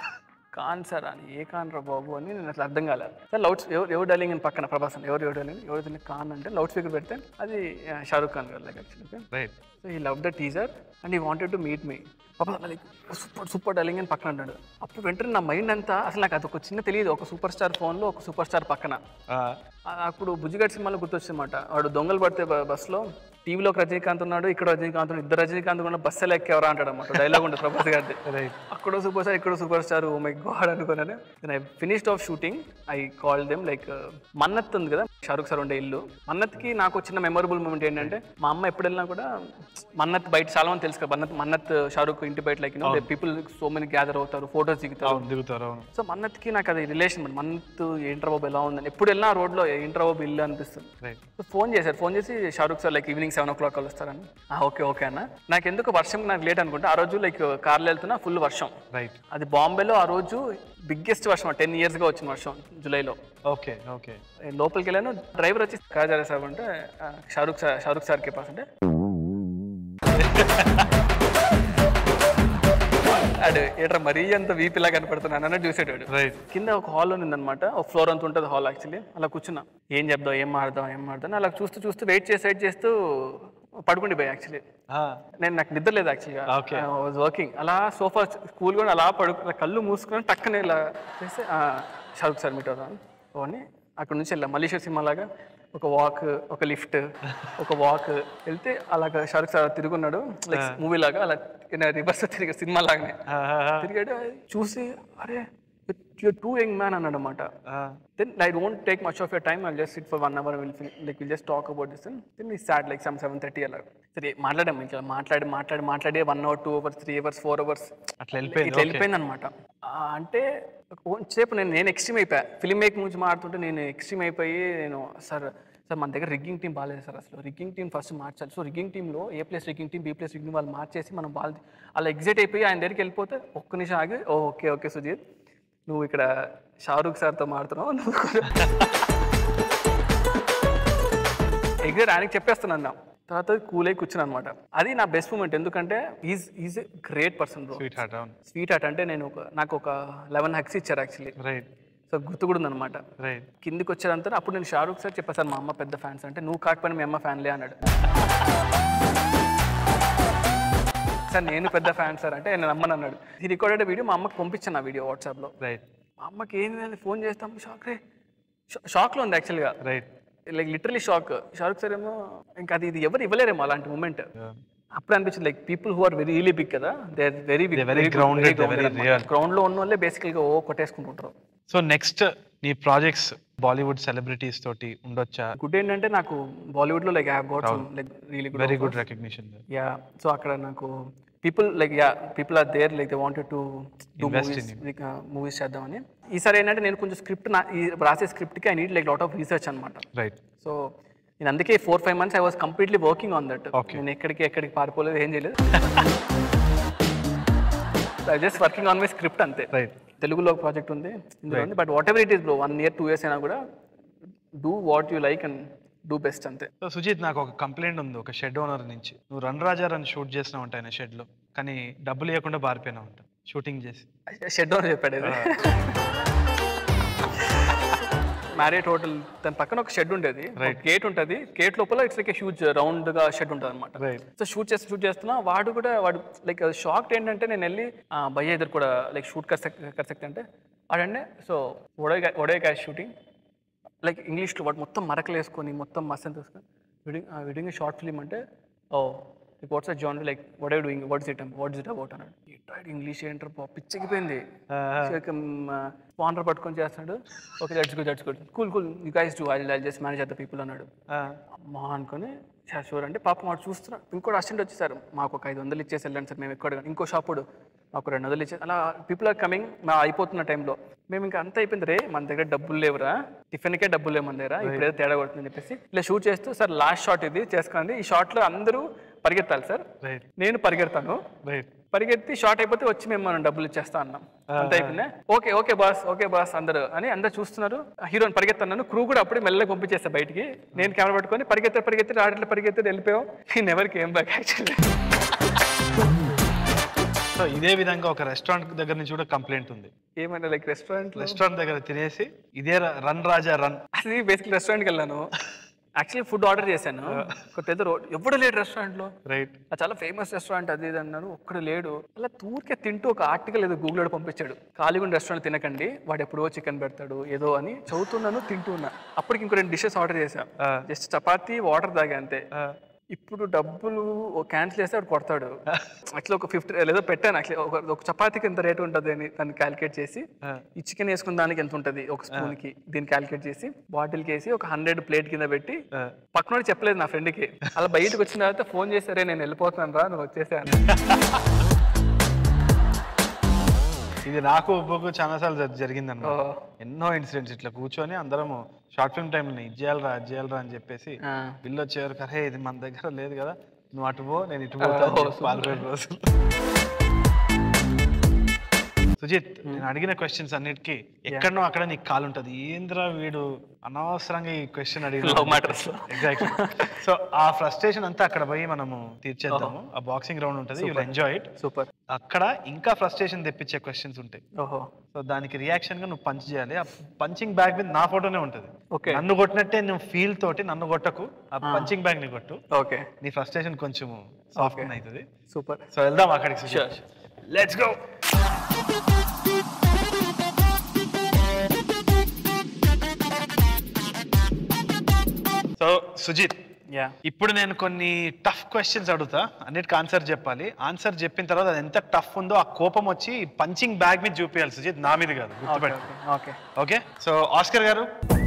కాన్ సార్ అని ఏ కాన్ రా బాబు అని నేను అసలు అర్థం కాలేదు సార్ లౌడ్ ఎవరు ఎవరు డైలింగ్ అని పక్కన ప్రభాస్ అని ఎవరు ఎవరు డైలింగ్ ఎవరు డైలింగ్ కాన్ అంటే లౌడ్ స్పీకర్ పెడితే అది ఆ, Shah Rukh Khan garu like actually right so he love the teaser and he wanted to meet me పాప లైక్ సూపర్ సూపర్ డలింగ్ అని పక్కన అంటాడు అప్పుడు వెంటనే నా మైండ్ అంతా అసలు నాకు అది ఒక చిన్న తెలియదు ఒక సూపర్ స్టార్ ఫోన్లో ఒక సూపర్ స్టార్ పక్కన ఆ, అప్పుడు బుజ్జిగాడ్ సినిమాలో గుర్తొచ్చిందన్నమాట వాడు దొంగలు పడితే బ- బస్సులో టీవీలో ఒక రజనీకాంత్ ఉన్నాడు ఇక్కడ రజనీకాంత్ ఉన్నాడు ఇద్దరు రజనీకాంత్ కూడా బస్సు ఎక్కేవరా అంటాడు అనమాట డైలాగ్ ఉంటుంది ప్రభాస్ గారిది రైట్ అక్కడ సూపర్ స్టార్ ఇక్కడ super star oh my god అనుకున్నాను I finished off shooting I call them like Mannat ఉంది కదా షారుఖ్ సార్ ఉండే ఇల్లు మన్నత్కి నాకు ఒక చిన్న మెమొరబుల్ మూమెంట్ ఏంటంటే మా అమ్మ ఎప్పుడు వెళ్ళినా కూడా మన్నత్ బయట చాలా మంది తెలుసు కదా మన్నత్ మన్నత్ షారుఖ్ ఇంటి బయట like people so many gather అవుతారు ఫోటోస్ దిగుతారు అవును దిగుతారు అవును సో మన్నత్కి నాకు అది రిలేషన్ మన్నత్ ఏంట్రా బాబు ఎలా ఉందని ఎప్పుడు వెళ్ళినా రోడ్లో ఏంట్రా బాబు ఇల్లు అనిపిస్తుంది రైట్ సో ఫోన్ చేశారు ఫోన్ చేసి Shah Rukh sir like evening seven o'clock వస్తారని "ఆ, ఓకే ఓకే అన్న నాకు ఎందుకు వర్షం నాకు లేట్ అనుకుంటే ఆ రోజు లైక్ కార్లో వెళ్తున్నా ఫుల్ వర్షం రైట్ అది బాంబేలో ఆ రోజు బిగ్గెస్ట్ వర్షం టెన్ ఇయర్స్గా వచ్చిన వర్షం జూలైలో ఓకే ఓకే నేను లోపలికి వెళ్ళాను డ్రైవర్ వచ్చి కాజారా సార్ అంటే "ఆ, షారుఖ్ సార్ షారుఖ్ సార్కి పాస్ అంటే అడు ఏట్రా మరీ అంత వీపిలా కనపడుతున్నాను అన్నట్టు చూసేటాడు రైట్ కింద ఒక హాల్ ఉందన్నమాట ఒక ఫ్లోర్ అంత ఉంటుంది హాల్ యాక్చువల్లీ అలా కూర్చున్నా ఏం చెప్దాం ఏం మాడదాం ఏం మాడదాం అలా చూస్తూ చూస్తూ వెయిట్ చేసి వెయిట్ చేస్తూ పడుకుండి పోయి యాక్చువల్లీ నేను నాకు నిద్ర లేదు యాక్చువల్గా Okay. వాజ్ వర్కింగ్ అలా సోఫా స్కూల్ కూడా అలా పడుకు కళ్ళు మూసుకొని టక్కనే ఇలా చేస్తే "ఆ, షారుఖ్ సార్ మీట్ అవుదాం అని అక్కడ నుంచి వెళ్ళాం మలేషియా సినిమా లాగా ఒక వాక్ ఒక లిఫ్ట్ ఒక వాక్ వెళ్తే అలాగ షారుఖ్ సార్ తిరుగున్నాడు లైక్ మూవీ లాగా అలా రివర్స్ తిరిగి సినిమా లాగానే తిరిగాడు చూసి అరే యూర్ టూ యంగ్ మ్యాన్ అన్నాడు అనమాట then I don't take much of your time I just sit for one hour will like will just talk about this then he sat like some seven thirty అలా సరే మాట్లాడాం ఇంకా మాట్లాడి మాట్లాడి మాట్లాడి one hour two hours three hours four hours అట్లా వెళ్ళిపోయింది ఇట్లా వెళ్ళిపోయింది అనమాట అంటే కొంచెంసేపు నేను నేను ఎక్స్ట్రీమ్ అయిపోయా ఫిల్మ్ మేక్ గురించి మాట్లాడుతుంటే నేను ఎక్స్ట్రీమ్ అయిపోయి నేను సార్ సార్ మన దగ్గర రిగ్గింగ్ టీం బాగాలేదు సార్ అసలు రిగ్గింగ్ టీం ఫస్ట్ మార్చాలి సో రిగ్గింగ్ టీంలో A place rigging team B place rigging వాళ్ళు మార్చేసి మనం వాళ్ళు అలా ఎగ్జిట్ అయిపోయి ఆయన దగ్గరికి వెళ్ళిపోతే ఒక్క నిమిషం ఆగి "ఓ, ఓకే ఓకే సుజీత్ నువ్వు ఇక్కడ షారూక్ సార్తో మాడుతున్నావు నువ్వు కూడా ఎగ్జాక్ట్ ఆయనకి చెప్పేస్తున్నాను నా తర్వాత కూల్ అయి కూర్చున్నాను అనమాట అది నా బెస్ట్ మూమెంట్ ఎందుకంటే is is a great person bro sweet heart అవును స్వీట్ హార్ట్ అంటే నేను ఒక నాకు ఒక లెవెన్ హక్స్ ఇచ్చారు యాక్చువల్లీ రైట్ సో గుర్తు కూడా ఉందన్నమాట రైట్ కిందికి వచ్చారంతా అప్పుడు నేను షారూక్ సార్ చెప్పాను సార్ మా అమ్మ పెద్ద ఫ్యాన్స్ అంటే నువ్వు కాకపోయినా మీ అమ్మ ఫ్యాన్లే అన్నాడు సార్ నేను పెద్ద ఫ్యాన్ సార్ అంటే నేను అమ్మని అన్నాడు ఈ రికార్డెడ్ వీడియో మా అమ్మకి పంపించాను ఆ వీడియో వాట్సాప్లో రైట్ మా అమ్మకి ఏంది ఫోన్ చేస్తాం షాక్ రే షాక్లో ఉంది యాక్చువల్గా right like literally shock Shah Rukh sir ఏమో ఇంకా అది ఇది ఎవరు ఇవ్వలేరేమో అలాంటి మూమెంట్ అప్పుడు అనిపించింది like people who are very really big కదా they are very big very grounded, they're very real. Ground లో ఉన్న వాళ్ళే బేసికల్గా ఓ కొట్టేసుకుంటుంటారు సో నెక్స్ట్ నీ ప్రాజెక్ట్స్ బాలీవుడ్ సెలబ్రిటీస్ తోటి ఉండొచ్చా గుడ్ ఏంటంటే నాకు బాలీవుడ్ లో like I have got some like really good very good recognition yeah so అక్కడ నాకు people like yeah people are there like they wanted to do Invest movies movies చేద్దామని ఈసారి ఏంటంటే నేను కొంచెం స్క్రిప్ట్ నా ఈ రాసే స్క్రిప్ట్కి I need like lot of research అనమాట రైట్ సో నేను అందుకే four five months I was completely working on that Okay. నేను ఎక్కడికి ఎక్కడికి పారిపోలేదు ఏం చేయలేదు I just working on my script అంతే రైట్ తెలుగులో ప్రాజెక్ట్ ఉంది ఇందులో ఉంది but whatever it is bro one year two years అయినా కూడా do what you like and do best అంతే సో సుజిత్ నాకు ఒక కంప్లైంట్ ఉంది ఒక షెడ్ ఓనర్ నుంచి నువ్వు రన్ రాజా రన్ షూట్ చేసినావు ఉంటా ఆయన షెడ్ లో కానీ డబ్బులు ఇవ్వకుండా పారిపోయినావు అంట షూటింగ్ చేసి షెడ్ అని చెప్పాడు ఇది మ్యారేట్ హోటల్ దాని పక్కన ఒక షెడ్ ఉండేది గేట్ ఉంటుంది గేట్ లోపల ఇట్స్ లైక్ హ్యూజ్ రౌండ్ గా షెడ్ ఉంటుంది అనమాట రైట్ సో షూట్ చేస్తూ షూట్ చేస్తున్నా వాడు కూడా వాడు లైక్ షాక్ ఏంటంటే నేను వెళ్ళి "ఆ, భయ్య ఇద్దరు కూడా లైక్ షూట్ కర్ కర్ సక్తే అంటే వాడంటే సో ఒడే ఒడే క్యాష్ షూటింగ్ లైక్ ఇంగ్లీష్లో వాడు మొత్తం మరకలు వేసుకొని మొత్తం మస్తు తీసుకొని విడింగ్ విడింగ్ షార్ట్ ఫిలిం అంటే oh like what's a John like what I doing what's it what's it about అన్నాడు ఇంగ్లీష్ ఏంటర్ పిచ్చికిపోయింది స్పాన్సర్ పట్టుకొని చేస్తాడు okay that's good that's good cool cool you guys do I I just manage at the people అన్నాడు అమ్మా అనుకొని sure అంటే పాపం వాడు చూస్తున్నా ఇంకోటి అసిస్టెంట్ వచ్చేసారు మాకు ఒక ఐదు వందలు ఇచ్చేసి వెళ్ళండి సార్ మేము ఎక్కడ ఇంకో షాపుడు మాకు రెండు వందలు ఇచ్చేసి అలా పీపుల్ ఆర్ కమింగ్ మా అయిపోతున్న టైంలో మేము ఇంకా అంత అయిపోయింది రే మన దగ్గర డబ్బులు లేవురా టిఫిన్కే డబ్బులు లేవు మన దగ్గర ఇప్పుడు ఏదో తేడా కొడుతుందని చెప్పేసి ఇలా షూట్ చేస్తూ సార్ లాస్ట్ షాట్ ఇది చేసుకోండి ఈ షాట్లో అందరూ పరిగెత్తాలి సార్ రైట్ నేను పరిగెడతాను రైట్ పరిగెత్తి షార్ట్ అయిపోతే వచ్చి మేము మనం డబ్బులు ఇచ్చేస్తా అన్నాం అంత అయిపోయిందా okay okay boss okay boss అందరు అని అందరు చూస్తున్నారు హీరోని పరిగెత్తన్నాను క్రూ కూడా అప్పుడే మెల్లగా పంపించేస్తా బయటికి నేను కెమెరా పట్టుకొని పరిగెత్తి పరిగెత్తి రాడట్లో పరిగెత్తి వెళ్ళిపోయాం నేను ఎవరికి ఏం బ్యాక్ యాక్చువల్లీ సో ఇదే విధంగా ఒక రెస్టారెంట్ దగ్గర నుంచి కూడా కంప్లైంట్ ఉంది ఏమైనా లైక్ రెస్టారెంట్ రెస్టారెంట్ దగ్గర తినేసి ఇదే ర- రన్ రాజా రన్ అది బేసిక్ రెస్టారెంట్కి వెళ్ళాను యాక్చువల్లీ ఫుడ్ ఆర్డర్ చేశాను ఒక పెద్ద రోడ్ ఎవడు లేడు రెస్టారెంట్లో రైట్ అది చాలా ఫేమస్ రెస్టారెంట్ అది ఇది అన్నారు ఒక్కడు లేడు అలా తూరికే తింటూ ఒక ఆర్టికల్ ఏదో గూగుల్లో పంపించాడు ఖాళీగా రెస్టారెంట్ తినకండి వాడు ఎప్పుడో చికెన్ పెడతాడు ఏదో అని చదువుతున్నాను తింటున్నా అప్పటికి ఇంకో రెండు డిషెస్ ఆర్డర్ చేశా జస్ట్ చపాతీ వాటర్ తాగా అంతే ఇప్పుడు డబ్బులు క్యాన్సిల్ చేస్తే వాడు కొడతాడు యాక్చువల్లీ ఒక ఫిఫ్టీ లేదో పెట్టాను యాక్చువల్లీ ఒక ఒక చపాతీకి ఎంత రేట్ ఉంటుంది అని దాన్ని క్యాలిక్యులేట్ చేసి ఈ చికెన్ వేసుకున్న దానికి ఎంత ఉంటుంది ఒక స్పూన్ కి దీన్ని క్యాలిక్యులేట్ చేసి బాటిల్ కేసి ఒక హండ్రెడ్ ప్లేట్ కింద పెట్టి పక్కన చెప్పలేదు నా ఫ్రెండ్కి అలా బయటకు వచ్చిన తర్వాత ఫోన్ చేసారే నేను వెళ్ళిపోతున్నాను రా నువ్వు వచ్చేసాను ఇది నాకు ఉబ్బకు చాలా సార్లు జరిగింది అన్నమాట ఎన్నో ఇన్సిడెంట్స్ ఇట్లా కూర్చొని అందరము షార్ట్ ఫిల్మ్ టైంలో ఇది చేయాలరా అది చేయాలరా అని చెప్పేసి బిల్లు వచ్చేవారు కరే ఇది మన దగ్గర లేదు కదా నువ్వు అటు పో నేను ఇటు పోతా పాల్గొనే రోజులు సుజిత్ నేను అడిగిన క్వశ్చన్స్ అన్నిటికీ ఎక్కడనో అక్కడ నీకు కాలు ఉంటుంది ఏంద్రా వీడు అనవసరంగా ఈ క్వశ్చన్ అడిగిన Love matters లో. ఎగ్జాక్ట్లీ సో ఆ ఫ్రస్ట్రేషన్ అంతా అక్కడ పోయి మనము తీర్చేద్దాము ఆ బాక్సింగ్ గ్రౌండ్ ఉంటుంది యూ ఎంజాయ్ ఇట్ సూపర్ అక్కడ ఇంకా ఫ్రస్ట్రేషన్ తెప్పించే క్వశ్చన్స్ ఉంటాయి ఓహో సో దానికి రియాక్షన్ గా నువ్వు పంచ్ చేయాలి ఆ పంచింగ్ బ్యాగ్ మీద నా ఫోటోనే ఉంటుంది Okay. నన్ను కొట్టినట్టే నువ్వు ఫీల్ తోటి నన్ను కొట్టకు ఆ పంచింగ్ బ్యాగ్ ని కొట్టు ఓకే నీ ఫ్రస్ట్రేషన్ కొంచెం సాఫ్ట్ అవుతుంది సూపర్ సో వెళ్దాం అక్కడికి Sure. Let's go so Sujeeth yeah ఇప్పుడు నేను కొన్ని టఫ్ క్వశ్చన్స్ అడుగుతా అన్నిటికి ఆన్సర్ చెప్పాలి ఆన్సర్ చెప్పిన తర్వాత అది ఎంత టఫ్ ఉందో ఆ కోపం వచ్చి పంచింగ్ బ్యాగ్ మీద చూపించాలి సుజిత్ నా మీద కాదు గుర్తుపెట్టు okay okay so Oscar garu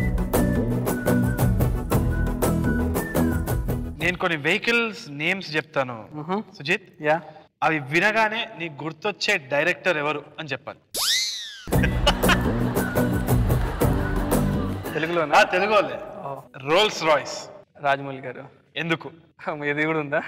నేను కొన్ని వెహికల్స్ నేమ్స్ చెప్తాను సుజిత్ యా అవి వినగానే నీకు గుర్తొచ్చే డైరెక్టర్ ఎవరు అని చెప్పాలి తెలుగులోనా ఆ, తెలుగు వాళ్ళే రోల్స్ రాయ్స్ రాజమౌళి గారు ఎందుకు ఇది కూడా ఉందా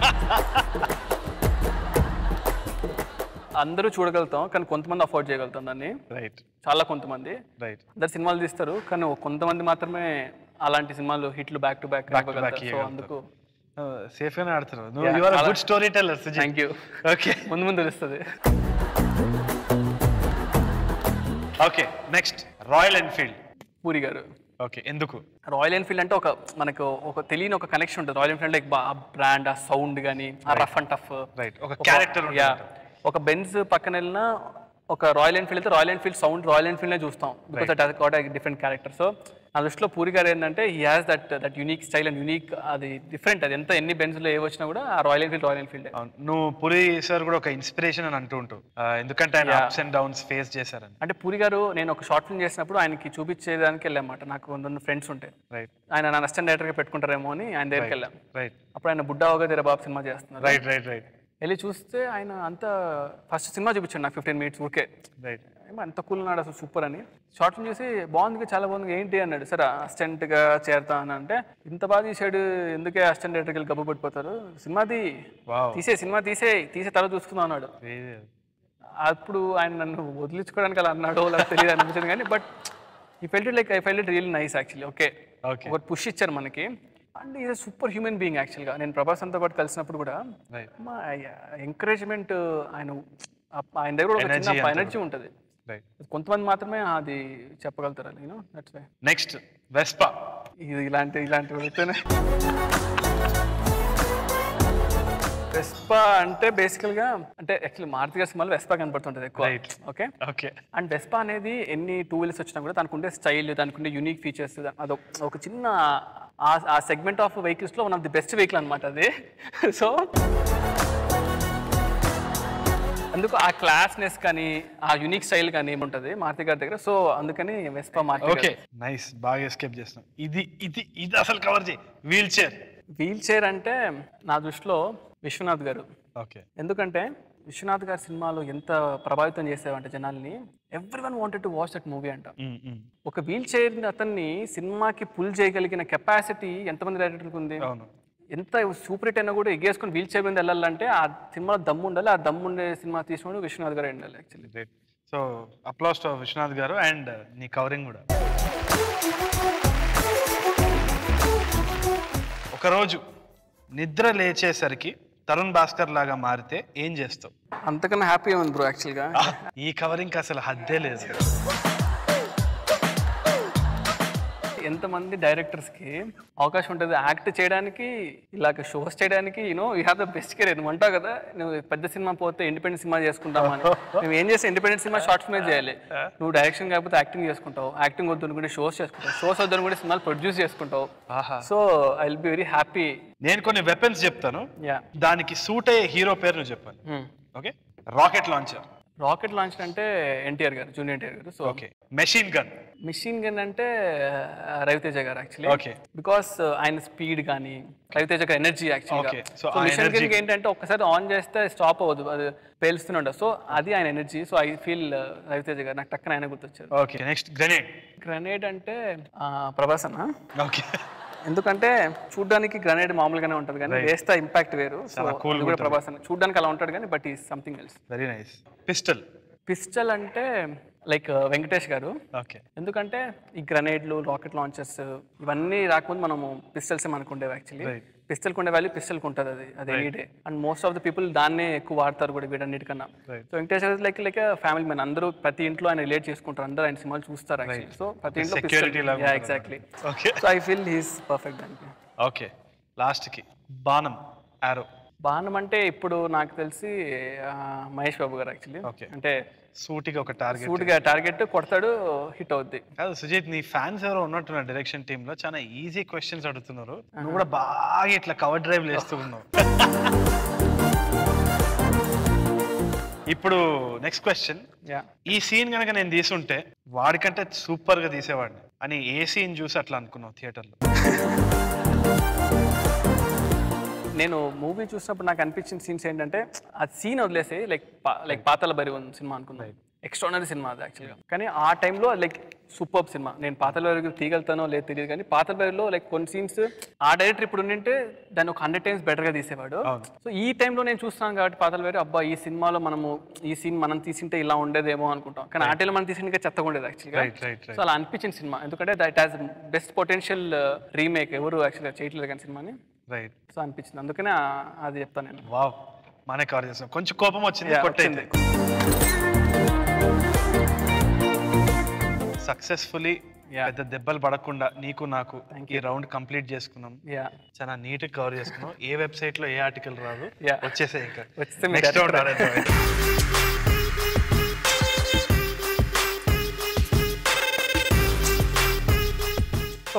అందరూ చూడగలుగుతాం కానీ కొంతమంది అఫోర్డ్ చేయగలుగుతాం దాన్ని రైట్ చాలా కొంతమంది రైట్ అందరు సినిమాలు తీస్తారు కానీ ఓ కొంతమంది మాత్రమే అలాంటి సినిమాలు హిట్లు back to back back so ఇవ్వగలుగుతారు. అందుకు సేఫ్ గానే ఆడుతున్నావు నువ్వు Yeah, యు ఆర్ అలా- good story teller Sujeeth thank you okay ముందు ముందు తెలుస్తుంది okay next Royal Enfield Puri garu okay ఎందుకు రాయల్ ఎన్ఫీల్డ్ అంటే ఒక మనకు ఒక తెలియని ఒక కనెక్షన్ ఉంటుంది రాయల్ ఎన్ఫీల్డ్ లైక్ ఆ బ్రాండ్ ఆ సౌండ్ కానీ ఆ రఫ్ అండ్ టఫ్ రైట్ ఒక క్యారెక్టర్ యా ఒక బెన్స్ పక్కన వెళ్ళినా ఒక రాయల్ ఎన్ఫీల్డ్ అయితే Royal Enfield sound Royal Enfield చూస్తాం because that got different character so నా దృష్టిలో పూరి గారు ఏంటంటే he has that that unique style and unique అది డిఫరెంట్ అది ఎంత ఎన్ని బెంజ్లో ఏ వచ్చినా కూడా ఆ రాయల్ ఎన్ఫీల్డ్ రాయల్ ఎన్ఫీల్డ్ అవును. నువ్వు పురి సార్ కూడా ఒక ఇన్స్పిరేషన్ అని అంటూ ఉంటావు ఆ, ఎందుకంటే ఆయన అప్స్ అండ్ డౌన్స్ ఫేస్ చేశారని అంటే పూరి గారు నేను ఒక షార్ట్ ఫిల్మ్ చేసినప్పుడు ఆయనకి చూపించేదానికి వెళ్ళామాట నాకు కొందరు ఫ్రెండ్స్ ఉంటాయి రైట్ ఆయన నా అసిస్టెంట్ డైరెక్టర్గా పెట్టుకుంటారేమో అని ఆయన దగ్గరికి వెళ్ళాం రైట్ అప్పుడు ఆయన బుడ్డా అవగా తెర బాబు సినిమా చేస్తున్నారు రైట్ రైట్ రైట్ వెళ్ళి చూస్తే ఆయన అంత ఫస్ట్ సినిమా చూపించాడు నాకు ఫిఫ్టీన్ మినిట్స్ ఊరికే రైట్ ఏమో అంత కూల్ ఉన్నాడు అసలు సూపర్ అని షార్ట్ ఫిల్మ్ చూసి బాగుంది చాలా బాగుంది ఏంటి అన్నాడు సరే అసిస్టెంట్గా చేరతా అని అంటే ఇంత బాగా తీసాడు ఎందుకే అసిస్టెంట్ డైరెక్టర్కి వెళ్ళి గబ్బు పడిపోతారు సినిమాది వావ్ తీసే సినిమా తీసే తీసే తర్వాత చూసుకుందాం అన్నాడు అప్పుడు ఆయన నన్ను వదిలించుకోవడానికి అలా అన్నాడో లేదా తెలియదు అనిపించింది కానీ బట్ ఈ felt like I felt real nice actually okay okay ఒక పుష్ ఇచ్చారు మనకి and is super human being యాక్చువల్గా నేను ప్రభాస్ అంతా పాటు కలిసినప్పుడు కూడా రైట్ మా ఎంకరేజ్మెంట్ ఆయన ఆయన దగ్గర ఒక Energy చిన్న అంతా ఎనర్జీ ఉంటుంది రైట్ కొంతమంది మాత్రమే అది చెప్పగలుగుతారు నేను దట్స్ వై నెక్స్ట్ వెస్పా ఇది ఇలాంటి ఇలాంటివి అడిగితేనే వెస్పా అంటే బేసికల్గా అంటే యాక్చువల్లీ మారుతి గారి సినిమాలో వెస్పా కనపడుతుంటుంది ఎక్కువ Right. Okay okay and Vespa అనేది ఎన్ని టూ వీలర్స్ వచ్చినా కూడా దానికి ఉండే స్టైల్ దానికి ఉండే యూనిక్ ఫీచర్స్ అదొక ఒక చిన్న ఆ- ఆ సెగ్మెంట్ ఆఫ్ వెహికల్స్లో one of the best vehicle అనమాట అది సో అందుకు ఆ క్లాస్నెస్ కానీ ఆ యూనిక్ స్టైల్ కానీ ఏముంటుంది మారుతి గారి దగ్గర సో అందుకని వెస్పా మారుతి ఓకే నైస్ బాగా ఎస్కేప్ చేస్తున్నాం ఇది ఇది ఇది అసలు కవర్ చేయి వీల్ చైర్ వీల్ చైర్ అంటే నా దృష్టిలో విశ్వనాథ్ గారు ఓకే ఎందుకంటే విశ్వనాథ్ గారి సినిమాలో ఎంత ప్రభావితం చేసేవంటే జనాల్ని everyone wanted to watch that movie అంట ఒక వీల్ చైర్ అతన్ని సినిమాకి పుల్ చేయగలిగిన కెపాసిటీ ఎంతమంది డైరెక్టర్కి ఉంది అవును ఎంత సూపర్ హిట్ అయినా కూడా ఎగేసుకొని వీల్ చైర్ మీద వెళ్ళాలంటే ఆ సినిమాలో దమ్ము ఉండాలి ఆ దమ్ము ఉండే సినిమా తీసినప్పుడు విశ్వనాథ్ గారు ఉండాలి actually great so applause to Vishwanath garu and నీ కవరింగ్ కూడా ఒకరోజు నిద్ర లేచేసరికి తరుణ్ భాస్కర్ లాగా మారితే ఏం చేస్తావు అంతకన్నా హ్యాపీ ఉంది బ్రో యాక్చువల్గా ఈ కవరింగ్ అసలు హద్దే లేదు ఎంతమంది డైరెక్టర్స్కి అవకాశం ఉంటుంది యాక్ట్ చేయడానికి ఇలాగ షోస్ చేయడానికి you know you have the best career నువ్వు అంటావు కదా నువ్వు పెద్ద సినిమా పోతే ఇండిపెండెంట్ సినిమా చేసుకుంటామని నువ్వు ఏం చేస్తే ఇండిపెండెంట్ సినిమా షార్ట్ ఫిల్మే చేయాలి నువ్వు డైరెక్షన్ కాకపోతే యాక్టింగ్ చేసుకుంటావు యాక్టింగ్ వద్దు అనుకుంటే షోస్ చేసుకుంటావు షోస్ వద్దు అనుకుంటే సినిమాలు ప్రొడ్యూస్ చేసుకుంటావు ఆహా so I will be very happy నేను కొన్ని వెపన్స్ చెప్తాను యా దానికి సూట్ అయ్యే హీరో పేరు నువ్వు చెప్పాను okay rocket launcher rocket launch అంటే NTR garu junior NTR garu so okay machine gun mission gun అంటే ఆ, Raviteja garu actually Okay. Because ఆయన స్పీడ్ కానీ రవితేజ గారి ఎనర్జీ యాక్చువల్గా Okay. So, సో ఆ మిషన్ energy- గన్ ఏంటంటే ఒక్కసారి ఆన్ చేస్తే స్టాప్ అవ్వదు అది పేలుస్తూనే ఉండదు సో అది ఆయన energy so I feel Raviteja garu నాకు టక్కన ఆయన గుర్తొచ్చారు ఓకే నెక్స్ట్ గ్రెనేడ్ గ్రనేడ్ అంటే ఆ, ప్రభాస్ అన్న ఓకే ఎందుకంటే చూడడానికి గ్రనేడ్ మామూలుగానే ఉంటుంది కానీ వేస్తే ఇంపాక్ట్ వేరు సో చాలా cool అది కూడా ప్రభాస్ అన్న చూడడానికి అలా ఉంటాడు కానీ బట్ ఈ something else very nice pistol pistol అంటే లైక్ వెంకటేష్ గారు ఓకే ఎందుకంటే ఈ గ్రనేడ్లు రాకెట్ లాంచర్స్ ఇవన్నీ రాకముందు మనము పిస్టల్స్ మనకు ఉండేవి యాక్చువల్లీ Right. పిస్టల్ ఉండే వాల్యూ పిస్టల్కి ఉంటుంది అది అది any day and most of the people దాన్నే ఎక్కువ వాడతారు కూడా వీటన్నిటికన్నా Right. సో వెంకటేష్ గారు లైక్ లైక్ ఫ్యామిలీ మ్యాన్ అందరూ ప్రతి ఇంట్లో ఆయన రిలేట్ చేసుకుంటారు అందరూ ఆయన సినిమాలు చూస్తారు యాక్చువల్లీ సో ప్రతి ఇంట్లో security లాగా ఉంటారు exactly okay so I feel he's perfect దానికి ఓకే లాస్ట్కి బాణం ఆరో బాణం అంటే ఇప్పుడు నాకు తెలిసి ఆ, మహేష్ బాబు గారు యాక్చువల్లీ Okay. అంటే సూటిగా ఒక టార్గెట్ సూట్గా టార్గెట్ కొడతాడు హిట్ అవుద్ది కాదు సుజిత్ నీ ఫ్యాన్స్ ఎవరో ఉన్నట్టున్నారు డైరెక్షన్ టీమ్ లో చాలా ఈజీ క్వశ్చన్స్ అడుగుతున్నారు నువ్వు కూడా బాగా ఇట్లా కవర్ డ్రైవ్ వేస్తూ ఉన్నావు ఇప్పుడు నెక్స్ట్ క్వశ్చన్ యా ఈ సీన్ కనుక నేను తీసుంటే వాడికంటే సూపర్ గా తీసేవాడిని అని ఏ సీన్ చూసి అట్లా అనుకున్నావు థియేటర్లో నేను మూవీ చూసినప్పుడు నాకు అనిపించిన సీన్స్ ఏంటంటే ఆ సీన్ వదిలేసి లైక్ లైక్ పాతల బరి ఉంది సినిమా అనుకున్నాను ఎక్స్ట్రానరీ సినిమా అది యాక్చువల్గా కానీ ఆ టైంలో లైక్ సూపర్ సినిమా నేను పాతల బరి తీగలుతానో లేదు తెలియదు కానీ పాతల బరిలో లైక్ కొన్ని సీన్స్ ఆ డైరెక్టర్ ఇప్పుడు ఉండింటే దాన్ని ఒక హండ్రెడ్ టైమ్స్ బెటర్గా తీసేవాడు అవును. సో ఈ టైంలో నేను చూస్తున్నాను కాబట్టి పాతల బరి అబ్బా ఈ సినిమాలో మనము ఈ సీన్ మనం తీసింటే ఇలా ఉండేదేమో అనుకుంటాం కానీ ఆ టైంలో మనం తీసింటే చెత్తగా ఉండేది యాక్చువల్గా రైట్ రైట్ సో అలా అనిపించిన సినిమా ఎందుకంటే that has best potential remake ఎవరు యాక్చువల్గా చేయట్లేదు కానీ సినిమాని రైట్ సో అనిపించింది అందుకనే ఆ- అది చెప్తాను నేను వావ్ మనకి కవర్ చేస్తాం కొంచెం కోపం వచ్చింది Yeah, కొట్టేది సక్సెస్ఫుల్లీ Yeah. పెద్ద దెబ్బలు పడకుండా నీకు నాకు ఈ రౌండ్ కంప్లీట్ చేసుకున్నాం యా చాలా నీట్ కవర్ చేసుకున్నాం ఏ వెబ్సైట్ లో ఏ ఆర్టికల్ రాదు Yeah. వచ్చేసే ఇంకా వచ్చేస్తే మీ next round director.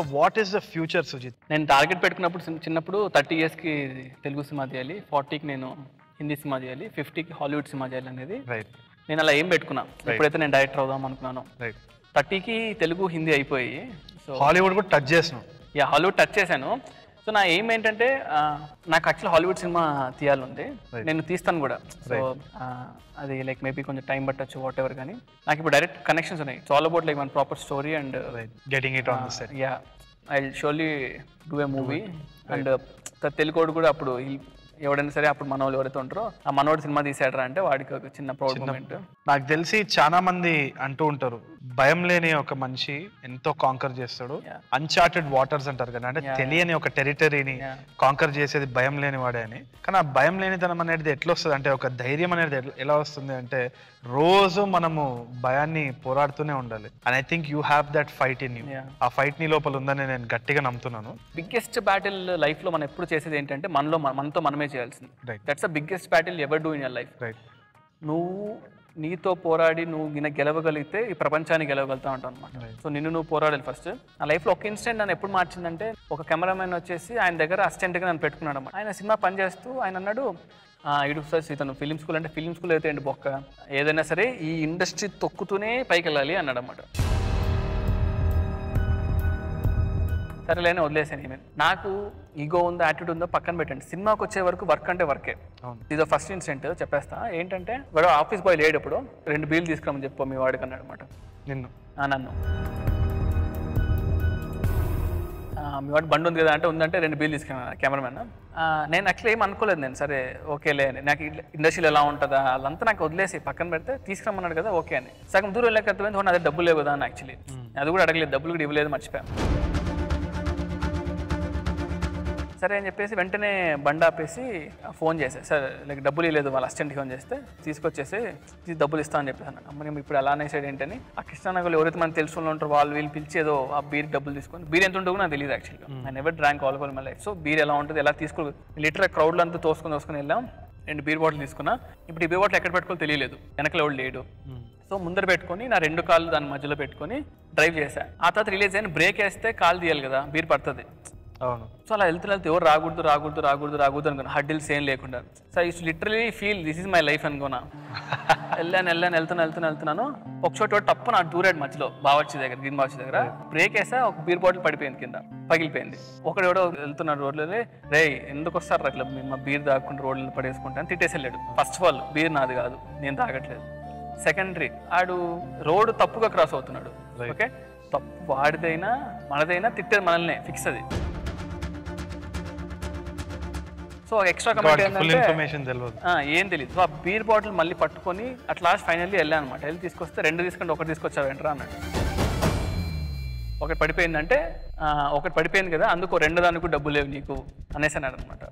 What is the future Sujith నేను టార్గెట్ పెట్టుకున్నప్పుడు చిన్న- చిన్నప్పుడు థర్టీ ఇయర్స్కి తెలుగు సినిమా చేయాలి ఫార్టీకి నేను హిందీ సినిమా చేయాలి ఫిఫ్టీకి హాలీవుడ్ సినిమా చేయాలి అనేది రైట్ నేను అలా ఏం పెట్టుకున్నా ఎప్పుడైతే నేను డైరెక్టర్ అవుదాం అనుకున్నాను రైట్ థర్టీకి తెలుగు హిందీ అయిపోయి సో హాలీవుడ్ కూడా టచ్ చేసినావు యా హాలీవుడ్ టచ్ చేశాను సో నా ఎయిమ్ ఏంటంటే ఆ, నాకు యాక్చువల్ హాలీవుడ్ సినిమా తీయాలంది నేను తీస్తాను కూడా సో అది లైక్ మేబీ కొంచెం టైం పట్టచ్చు వాట్ ఎవర్ కానీ నాకు ఇప్పుడు డైరెక్ట్ కనెక్షన్స్ ఉన్నాయి it's all about like one proper story and right getting it on the set yeah I surely do a movie and తెలుగుడు కూడా అప్పుడు ఈ- ఎవడైనా సరే అప్పుడు మనోళ్ళు ఎవరైతే ఉంటారో ఆ మనోడు సినిమా తీసాడరా అంటే వాడికి ఒక చిన్న ప్రౌడ్ మూమెంట్ నాకు తెలిసి చాలా మంది అంటూ ఉంటారు భయం లేని ఒక మనిషి ఎంతో కాంకర్ చేస్తాడు Yeah. అన్చార్టెడ్ వాటర్స్ అంటారు కదా అంటే తెలియని ఒక టెరిటరీని Yeah. కాంకర్ చేసేది భయం లేని వాడే అని కానీ ఆ భయం లేనితనం అనేది ఎట్లా వస్తుంది అంటే ఒక ధైర్యం అనేది ఎట్ల- ఎలా వస్తుంది అంటే రోజు మనము భయాన్ని పోరాడుతూనే ఉండాలి and I think you have that fight in you Yeah. ఆ ఫైట్ నీ లోపల ఉందని నేను గట్టిగా నమ్ముతున్నాను బిగ్గెస్ట్ బ్యాటిల్ లైఫ్లో మనం ఎప్పుడు చేసేది ఏంటంటే మనలో మన- మనతో మనమే చేయాల్సింది right that's the biggest battle ever do in your life right నువ్వు నీతో పోరాడి నువ్వు నిన్న గెలవగలిగితే ఈ ప్రపంచాన్ని గెలవగలుగుతా ఉంటావు అనమాట సో నిన్ను నువ్వు పోరాడాలి ఫస్ట్ నా లైఫ్లో ఒక ఇన్సిడెంట్ నన్ను ఎప్పుడు మార్చిందంటే ఒక కెమెరామెన్ వచ్చేసి ఆయన దగ్గర అసిస్టెంట్గా నన్ను పెట్టుకున్నాడు అన్నమాట ఆయన సినిమా పని చేస్తూ ఆయన అన్నాడు "ఆ, ఇడు సార్ ఇతను ఫిలిం స్కూల్ అంటే ఫిలిం స్కూల్ అయితే ఏంటి బొక్క ఏదైనా సరే ఈ ఇండస్ట్రీ తొక్కుతూనే పైకి వెళ్ళాలి అన్నాడు అన్నమాట సరేలేని వదిలేసాను ఈమె నాకు ఈగో ఉందో యాటిట్యూడ్ ఉందో పక్కన పెట్టండి సినిమాకి వచ్చే వరకు వర్క్ అంటే వర్కే అవును. ఇది ఫస్ట్ ఇన్సిడెంట్ చెప్పేస్తా ఏంటంటే వాడు ఆఫీస్ బాయ్ లేడప్పుడు రెండు బీల్ తీసుకురామని చెప్పు మీ వాడికి అన్నాడు అనమాట నిన్ను నన్ను ఆ, మీ వాడు బండి ఉంది కదా అంటే ఉందంటే రెండు బీల్ తీసుకున్నాను కెమెరామెన్ నేను యాక్చువల్లీ ఏం అనుకోలేదు నేను సరే ఓకేలే అని నాకు ఇండస్ట్రీలో ఎలా ఉంటుందా అదంతా నాకు వదిలేసి పక్కన పెడితే తీసుకురమ్మన్నాడు కదా ఓకే అని సగం దూరం వెళ్ళాక అర్థమైంది "ఓ, నా దగ్గర డబ్బులు లేవు కదా అని యాక్చువల్లీ అది కూడా అడగలేదు డబ్బులు కూడా ఇవ్వలేదు మర్చిపోయాను సరే అని చెప్పేసి వెంటనే బండి ఆపేసి ఫోన్ చేశా సార్ లైక్ డబ్బులు ఇవ్వలేదు వాళ్ళ అసిస్టెంట్కి ఫోన్ చేస్తే తీసుకొచ్చేసి "ఇది డబ్బులు ఇస్తా అని చెప్పేసి అన్నాను అమ్మ నేను ఇప్పుడు ఎలా అనేసాడు ఏంటని ఆ కృష్ణానగర్లో ఎవరైతే మనకు తెలిసిన వాళ్ళు ఉంటారో వాళ్ళు వీళ్ళు పిలిచి ఏదో ఆ బీర్ డబ్బులు తీసుకొని బీర్ ఎంత ఉంటుందో నాకు తెలియదు యాక్చువల్గా నేను ever drank alcohol my life so beer ఎలా ఉంటుంది ఎలా తీసుకో లిటర్ క్రౌడ్లో అంతా తోసుకొని తోసుకొని వెళ్ళాం రెండు బీర్ బాటిల్ తీసుకున్నా ఇప్పుడు ఈ బీర్ బాటిల్ ఎక్కడ పెట్టుకోవాలో తెలియలేదు వెనకలో ఎవడు లేడు సో ముందర పెట్టుకొని నా రెండు కాళ్ళు దాని మధ్యలో పెట్టుకొని డ్రైవ్ చేశా ఆ తర్వాత రిలీజ్ అయిన బ్రేక్ వేస్తే కాలు తీయాలి కదా బీర్ పడుతుంది అవును సో అలా వెళ్తున్న వెళ్తే ఎవరు రాకూడదు రాకూడదు రాకూడదు రాకూడదు అనుకున్నా హడ్డిల్స్ ఏం లేకుండా so I literally feel this is my life అనుకున్నా వెళ్ళాను వెళ్ళాను వెళ్తున్నా వెళ్తున్నా వెళ్తున్నాను ఒక చోట తప్పు నా టూరేడ్ మధ్యలో బావర్చి దగ్గర గ్రీన్ బావర్చి దగ్గర బ్రేక్ వేసా ఒక బీర్ బాటిల్ పడిపోయింది కింద పగిలిపోయింది ఒకడు ఎవడో వెళ్తున్నాడు రోడ్లో రే ఎందుకు వస్తారు అట్లా మా బీర్ తాగకుండా రోడ్లు పడేసుకుంటా అని తిట్టేసి వెళ్ళాడు ఫస్ట్ ఆఫ్ ఆల్ బీర్ నాది కాదు నేను తాగట్లేదు సెకండరీ ఆడు రోడ్డు తప్పుగా క్రాస్ అవుతున్నాడు ఓకే తప్పు వాడిదైనా మనదైనా తిట్టేది మనల్నే ఫిక్స్ అది సో ఎక్స్ట్రా కమెంట్ ఫుల్ ఏంటంటే ఇన్ఫర్మేషన్ తెలియదు ఆ, ఏం తెలియదు సో ఆ బీర్ బాటిల్ మళ్ళీ పట్టుకొని అట్ లాస్ట్ ఫైనల్లీ వెళ్ళాను అనమాట వెళ్ళి తీసుకొస్తే రెండు తీసుకుంటే ఒకటి తీసుకొచ్చావు ఏంట్రా అన్నాడు ఒకటి పడిపోయిందంటే ఆ, ఒకటి పడిపోయింది కదా అందుకు రెండు దానికి డబ్బులు లేవు నీకు అనేసి అన్నాడు అనమాట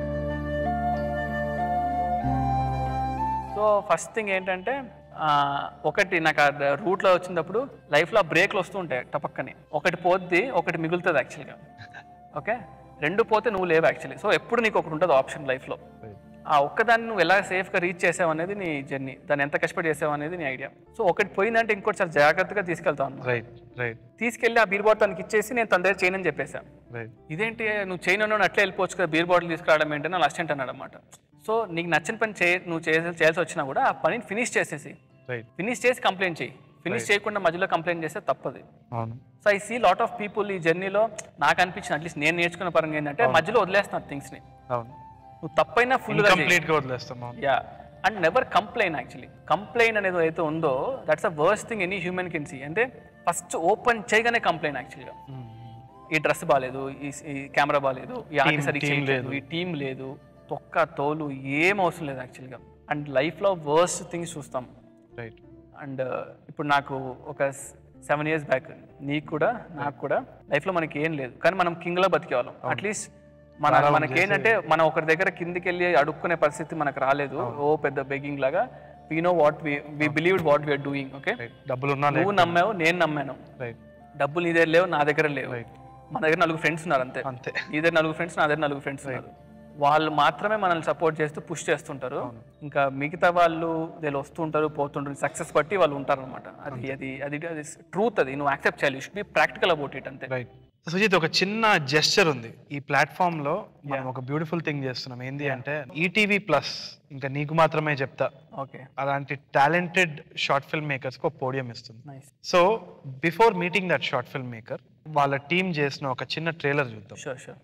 సో ఫస్ట్ థింగ్ ఏంటంటే ఆ, ఒకటి నాకు ఆ రూట్లో వచ్చినప్పుడు లైఫ్లో బ్రేక్లు వస్తూ ఉంటాయి టపక్కని ఒకటి పోద్ది ఒకటి మిగులుతుంది యాక్చువల్గా ఓకే రెండు పోతే నువ్వు లేవు యాక్చువల్లీ సో ఎప్పుడు నీకు ఒకటి ఉంటుంది ఆప్షన్ లైఫ్లో ఆ ఒక్కదాన్ని నువ్వు ఎలా సేఫ్గా రీచ్ చేసావు అనేది నీ జర్నీ దాన్ని ఎంత కష్టపడి చేసావు అనేది నీ ఐడియా సో ఒకటి పోయిందంటే ఇంకోటి చాలా జాగ్రత్తగా తీసుకెళ్తావు అన్నమాట రైట్ రైట్ తీసుకెళ్ళి ఆ బీర్ బాటిల్ తనకి ఇచ్చేసి నేను తన దగ్గర చేయనని చెప్పేశాను రైట్ ఇదేంటి నువ్వు చైన్ ఉన్నావు అట్లే వెళ్ళిపోవచ్చు కదా బీర్ బాటిల్ తీసుకురావడం ఏంటని నా అసిస్టెంట్ అన్నాడు అనమాట సో నీకు నచ్చిన పని చే నువ్వు చేయాల్సి చేయాల్సి వచ్చినా కూడా ఆ పనిని ఫినిష్ చేసేసి రైట్ ఫినిష్ చేసి కంప్లైంట్ చేయి ఫినిష్ చేయకుండా మధ్యలో కంప్లైంట్ చేస్తే తప్పది అవును so I see lot of people ఈ జర్నీలో నాకు అనిపించిన అట్లీస్ట్ నేను నేర్చుకున్న పరంగా ఏంటంటే మధ్యలో వదిలేస్తున్నారు థింగ్స్ని అవును నువ్వు తప్పైనా ఫుల్గా కంప్లీట్ గా వదిలేస్తాం అవును yeah and never complain actually complain అనేది అయితే ఉందో that's a worst thing any human can see అంటే ఫస్ట్ ఓపెన్ చేయగానే కంప్లైంట్ యాక్చువల్గా ఈ డ్రెస్ బాగాలేదు ఈ ఈ కెమెరా బాగాలేదు ఈ ఆర్టిస్ట్ సరిగ్గా team చేయలేదు ఈ టీం లేదు తొక్క తోలు ఏం అవసరం లేదు యాక్చువల్గా అండ్ లైఫ్లో వర్స్ట్ థింగ్స్ చూస్తాం రైట్ అండ్ ఇప్పుడు నాకు ఒక సెవెన్ ఇయర్స్ బ్యాక్ నీకు కూడా నాకు కూడా లైఫ్లో మనకి ఏం లేదు కానీ మనం కింగ్లో బతికేవాళ్ళం అట్లీస్ట్ మన మనకి ఏంటంటే మనం ఒకరి దగ్గర కిందికి వెళ్ళి అడుక్కునే పరిస్థితి మనకు రాలేదు ఓ పెద్ద బెగ్గింగ్ లాగా we know what we we believe what we're doing okay right డబ్బులు ఉన్నా నువ్వు నమ్మావు నేను నమ్మాను రైట్ డబ్బులు నీ దగ్గర లేవు నా దగ్గర లేవు Right. మన దగ్గర నలుగురు ఫ్రెండ్స్ ఉన్నారు అంతే అంతే నీ దగ్గర నలుగురు ఫ్రెండ్స్ నా దగ్గర నలుగురు ఫ్రెండ్స్ ఉన్నారు వాళ్ళు మాత్రమే మనల్ని సపోర్ట్ చేస్తూ పుష్ చేస్తుంటారు ఇంకా మిగతా వాళ్ళు వీళ్ళు వస్తుంటారు పోతుంటారు సక్సెస్ బట్టి వాళ్ళు ఉంటారు అనమాట అది అది అది అది ట్రూత్ అది నువ్వు యాక్సెప్ట్ చేయాలి should be practical about it అంతే రైట్ సుజిత్ ఒక చిన్న జెస్చర్ ఉంది ఈ ప్లాట్ఫామ్ లో మనం ఒక బ్యూటిఫుల్ థింగ్ చేస్తున్నాం ఏంది అంటే ఈటీవీ ప్లస్ ఇంకా నీకు మాత్రమే చెప్తా ఓకే అలాంటి టాలెంటెడ్ షార్ట్ ఫిల్మ్ మేకర్స్ ఒక పోడియం ఇస్తుంది nice so before meeting that short film maker వాళ్ళ టీం చేసిన ఒక చిన్న ట్రైలర్ చూద్దాం షూర్ షూర్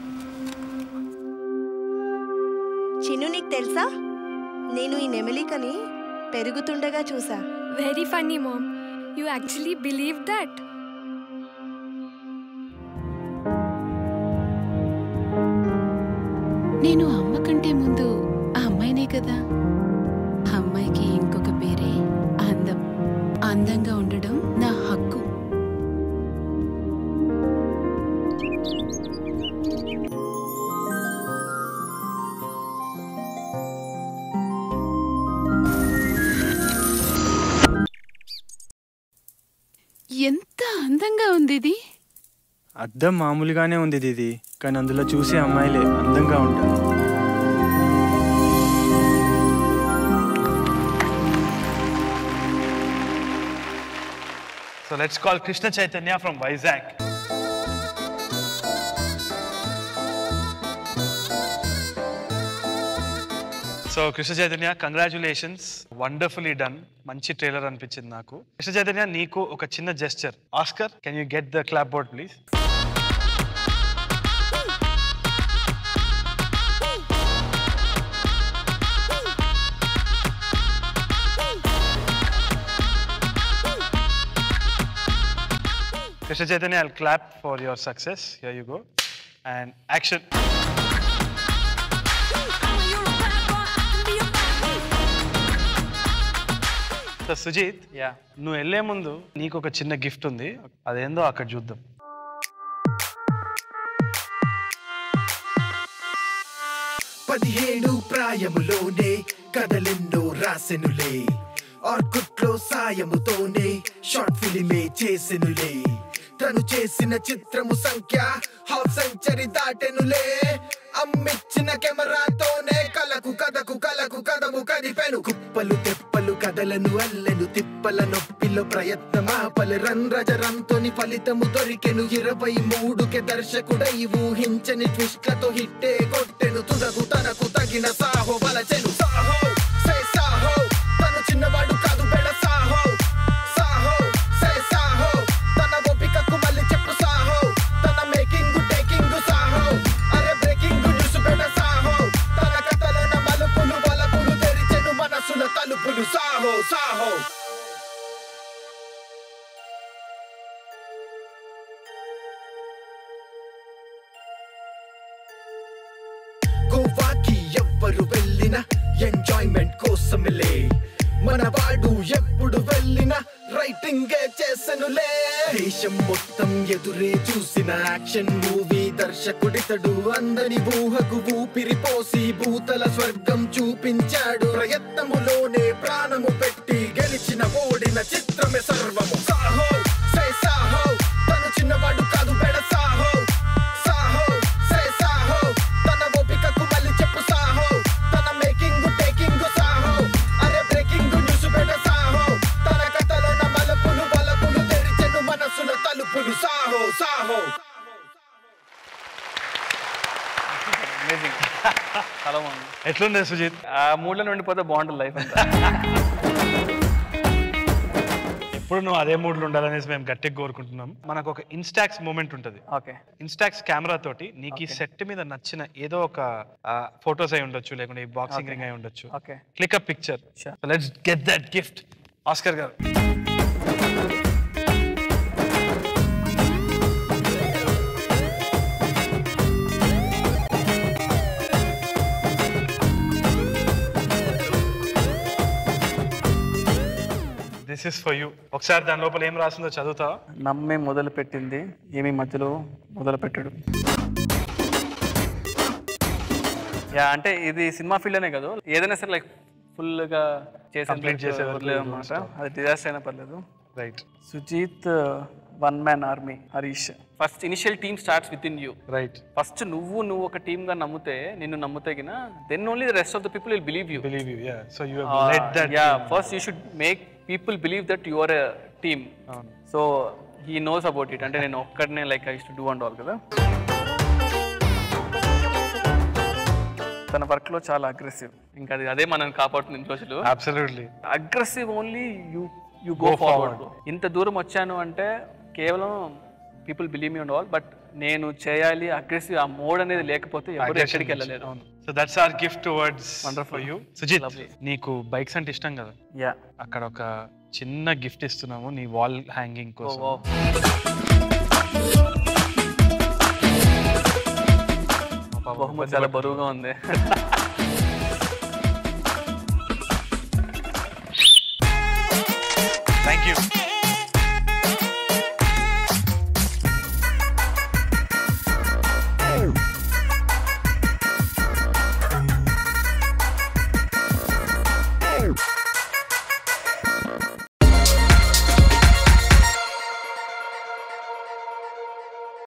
చిన్ను నీకు తెలుసా నేను ఈ నెమలికని పెరుగుతుండగా చూసా Very funny, mom. You actually believed that? నేను అమ్మ కంటే ముందు ఆ అమ్మాయినే కదా ఆ అమ్మాయికి ఇంకొక పేరే అందం అందంగా ఉండడం నా హక్కు ఎంత అందంగా ఉంది ఇది అద్దం మామూలుగానే ఉంది ఇది కానీ అందులో చూసే అమ్మాయిలే అందంగా ఉంటారు so let's call Krishna Chaitanya from Vizag so Krishna Chaitanya congratulations wonderfully done మంచి ట్రైలర్ అనిపించింది నాకు కృష్ణ చైతన్య నీకు ఒక చిన్న gesture Oscar can you get the clap board please Krishna Chaitanya, I'll clap for your success. Here you go. And action. So Sujeeth yeah నువ్వు వెళ్ళే ముందు నీకు ఒక చిన్న గిఫ్ట్ ఉంది అదేందో అక్కడ చూద్దాం పదిహేడు ప్రాయములోనే కథలెన్నో రాసెనులే ఆర్కుట్లో సాయముతోనే షార్ట్ ఫిలిమే చేసెనులే తను చేసిన చిత్రము సంఖ్య హాఫ్ సెంచరీ దాటెనులే అమ్మిచ్చిన కెమెరాతోనే కలకు కథకు కలకు కథము కదిపెను కుప్పలు తెప్పలు కథలను అల్లెను తిప్పల నొప్పిలో ప్రయత్నమాపలు రన్ రజరంతోని ఫలితము దొరికెను ఇరవై మూడుకే దర్శకుడై ఊహించని ట్విస్ట్లతో హిట్టే కొట్టెను తుదకు తనకు తగిన సాహో వలచెను సాహో సే సాహో తను చిన్నవాడు కాదు బెడ సాహో సాహో సే సాహో తన ఓపికకు మళ్ళీ చెప్పు సాహో తన మేకింగ్ టేకింగ్ సాహో అరే బ్రేకింగ్ న్యూస్ బెడ సాహో తన కథలోన మలుపులు వలపులు తెరిచెను మనసుల తలుపులు సాహో సాహో గోవాకి ఎవ్వరు వెళ్ళిన ఎంజాయ్మెంట్ కోసములే మన వాడు ఎప్పుడు వెళ్ళిన రైటింగ్ చేసనులే దేశం మొత్తం ఎదురే చూసిన యాక్షన్ మూవీ దర్శకుడితడు అందని ఊహకు ఊపిరి పోసి భూతల స్వర్గం చూపించాడు ప్రయత్నములోనే ప్రాణము పెట్టి గెలిచిన ఓడిన చిత్రమే సర్వము సాహో సే సాహో తను చిన్నవాడు కాదు బెడ సాహో సాహో సే సాహో తన ఓపికకు మళ్ళీ చెప్పు సాహో తన మేకింగ్ టేకింగ్ సాహో అరే బ్రేకింగ్ న్యూస్ బెడ సాహో తన కథలోన మలుపులు బలపులు తెరిచెను మనసుల తలుపులు సాహో సాహో అమేజింగ్ చాలా బాగుంది ఎట్లుండే సుజిత్ ఆ మూడ్లో ఉండిపోతే బాగుంటుంది లైఫ్ అంతా ఎప్పుడు నువ్వు అదే మూడ్లో ఉండాలనేసి మేము గట్టిగా కోరుకుంటున్నాం మనకు ఒక ఇన్స్టాక్స్ మూమెంట్ ఉంటుంది ఓకే ఇన్స్టాక్స్ కెమెరా తోటి నీకు ఈ సెట్ మీద నచ్చిన ఏదో ఒక ఫొటోస్ అయి ఉండొచ్చు లేకుంటే బాక్సింగ్ రింగ్ అయి ఉండొచ్చు okay click a picture Sure. Let's get that gift Oscar garu this is for you ఒకసారి దాని లోపల ఏం రాసిందో చదువుతావా నమ్మే మొదలు పెట్టింది ఏమి మధ్యలో మొదలు పెట్టడు యా అంటే ఇది సినిమా ఫీల్డ్ అనే కాదు ఏదైనా సరే లైక్ ఫుల్గా చేసే Complete చేసే వరకు అనమాట అది డిజాస్టర్ అయినా పర్లేదు right Sujeeth one man army Harish first initial team starts with in you right first నువ్వు నువ్వు ఒక టీమ్ గా నమ్మితే నిన్ను నమ్మితే గిన then only the rest of the people will believe you believe you yeah so you let that yeah first you should make people believe that you are a team so he knows about it అంటే నేను ఒక్కడనే like I to do and all కదా తన వర్క్లో చాలా aggressive ఇంకా అది అదే మనం కాపాడుతుంది రోజులు absolutely aggressive only you you go forward ఇంత దూరం వచ్చాను అంటే కేవలం people believe me and all but నేను చేయాలి అగ్రెసివ్ ఆ మోడ్ అనేది లేకపోతే ఎవరు ఎక్కడికి వెళ్ళలేరు so that's our gift towards Wonderful. For you Sujith Lovely. నీకు బైక్స్ అంటే ఇష్టం కదా యా అక్కడ ఒక చిన్న గిఫ్ట్ ఇస్తున్నాము నీ వాల్ హ్యాంగింగ్ కోసం బహుమతి చాలా బరువుగా ఉంది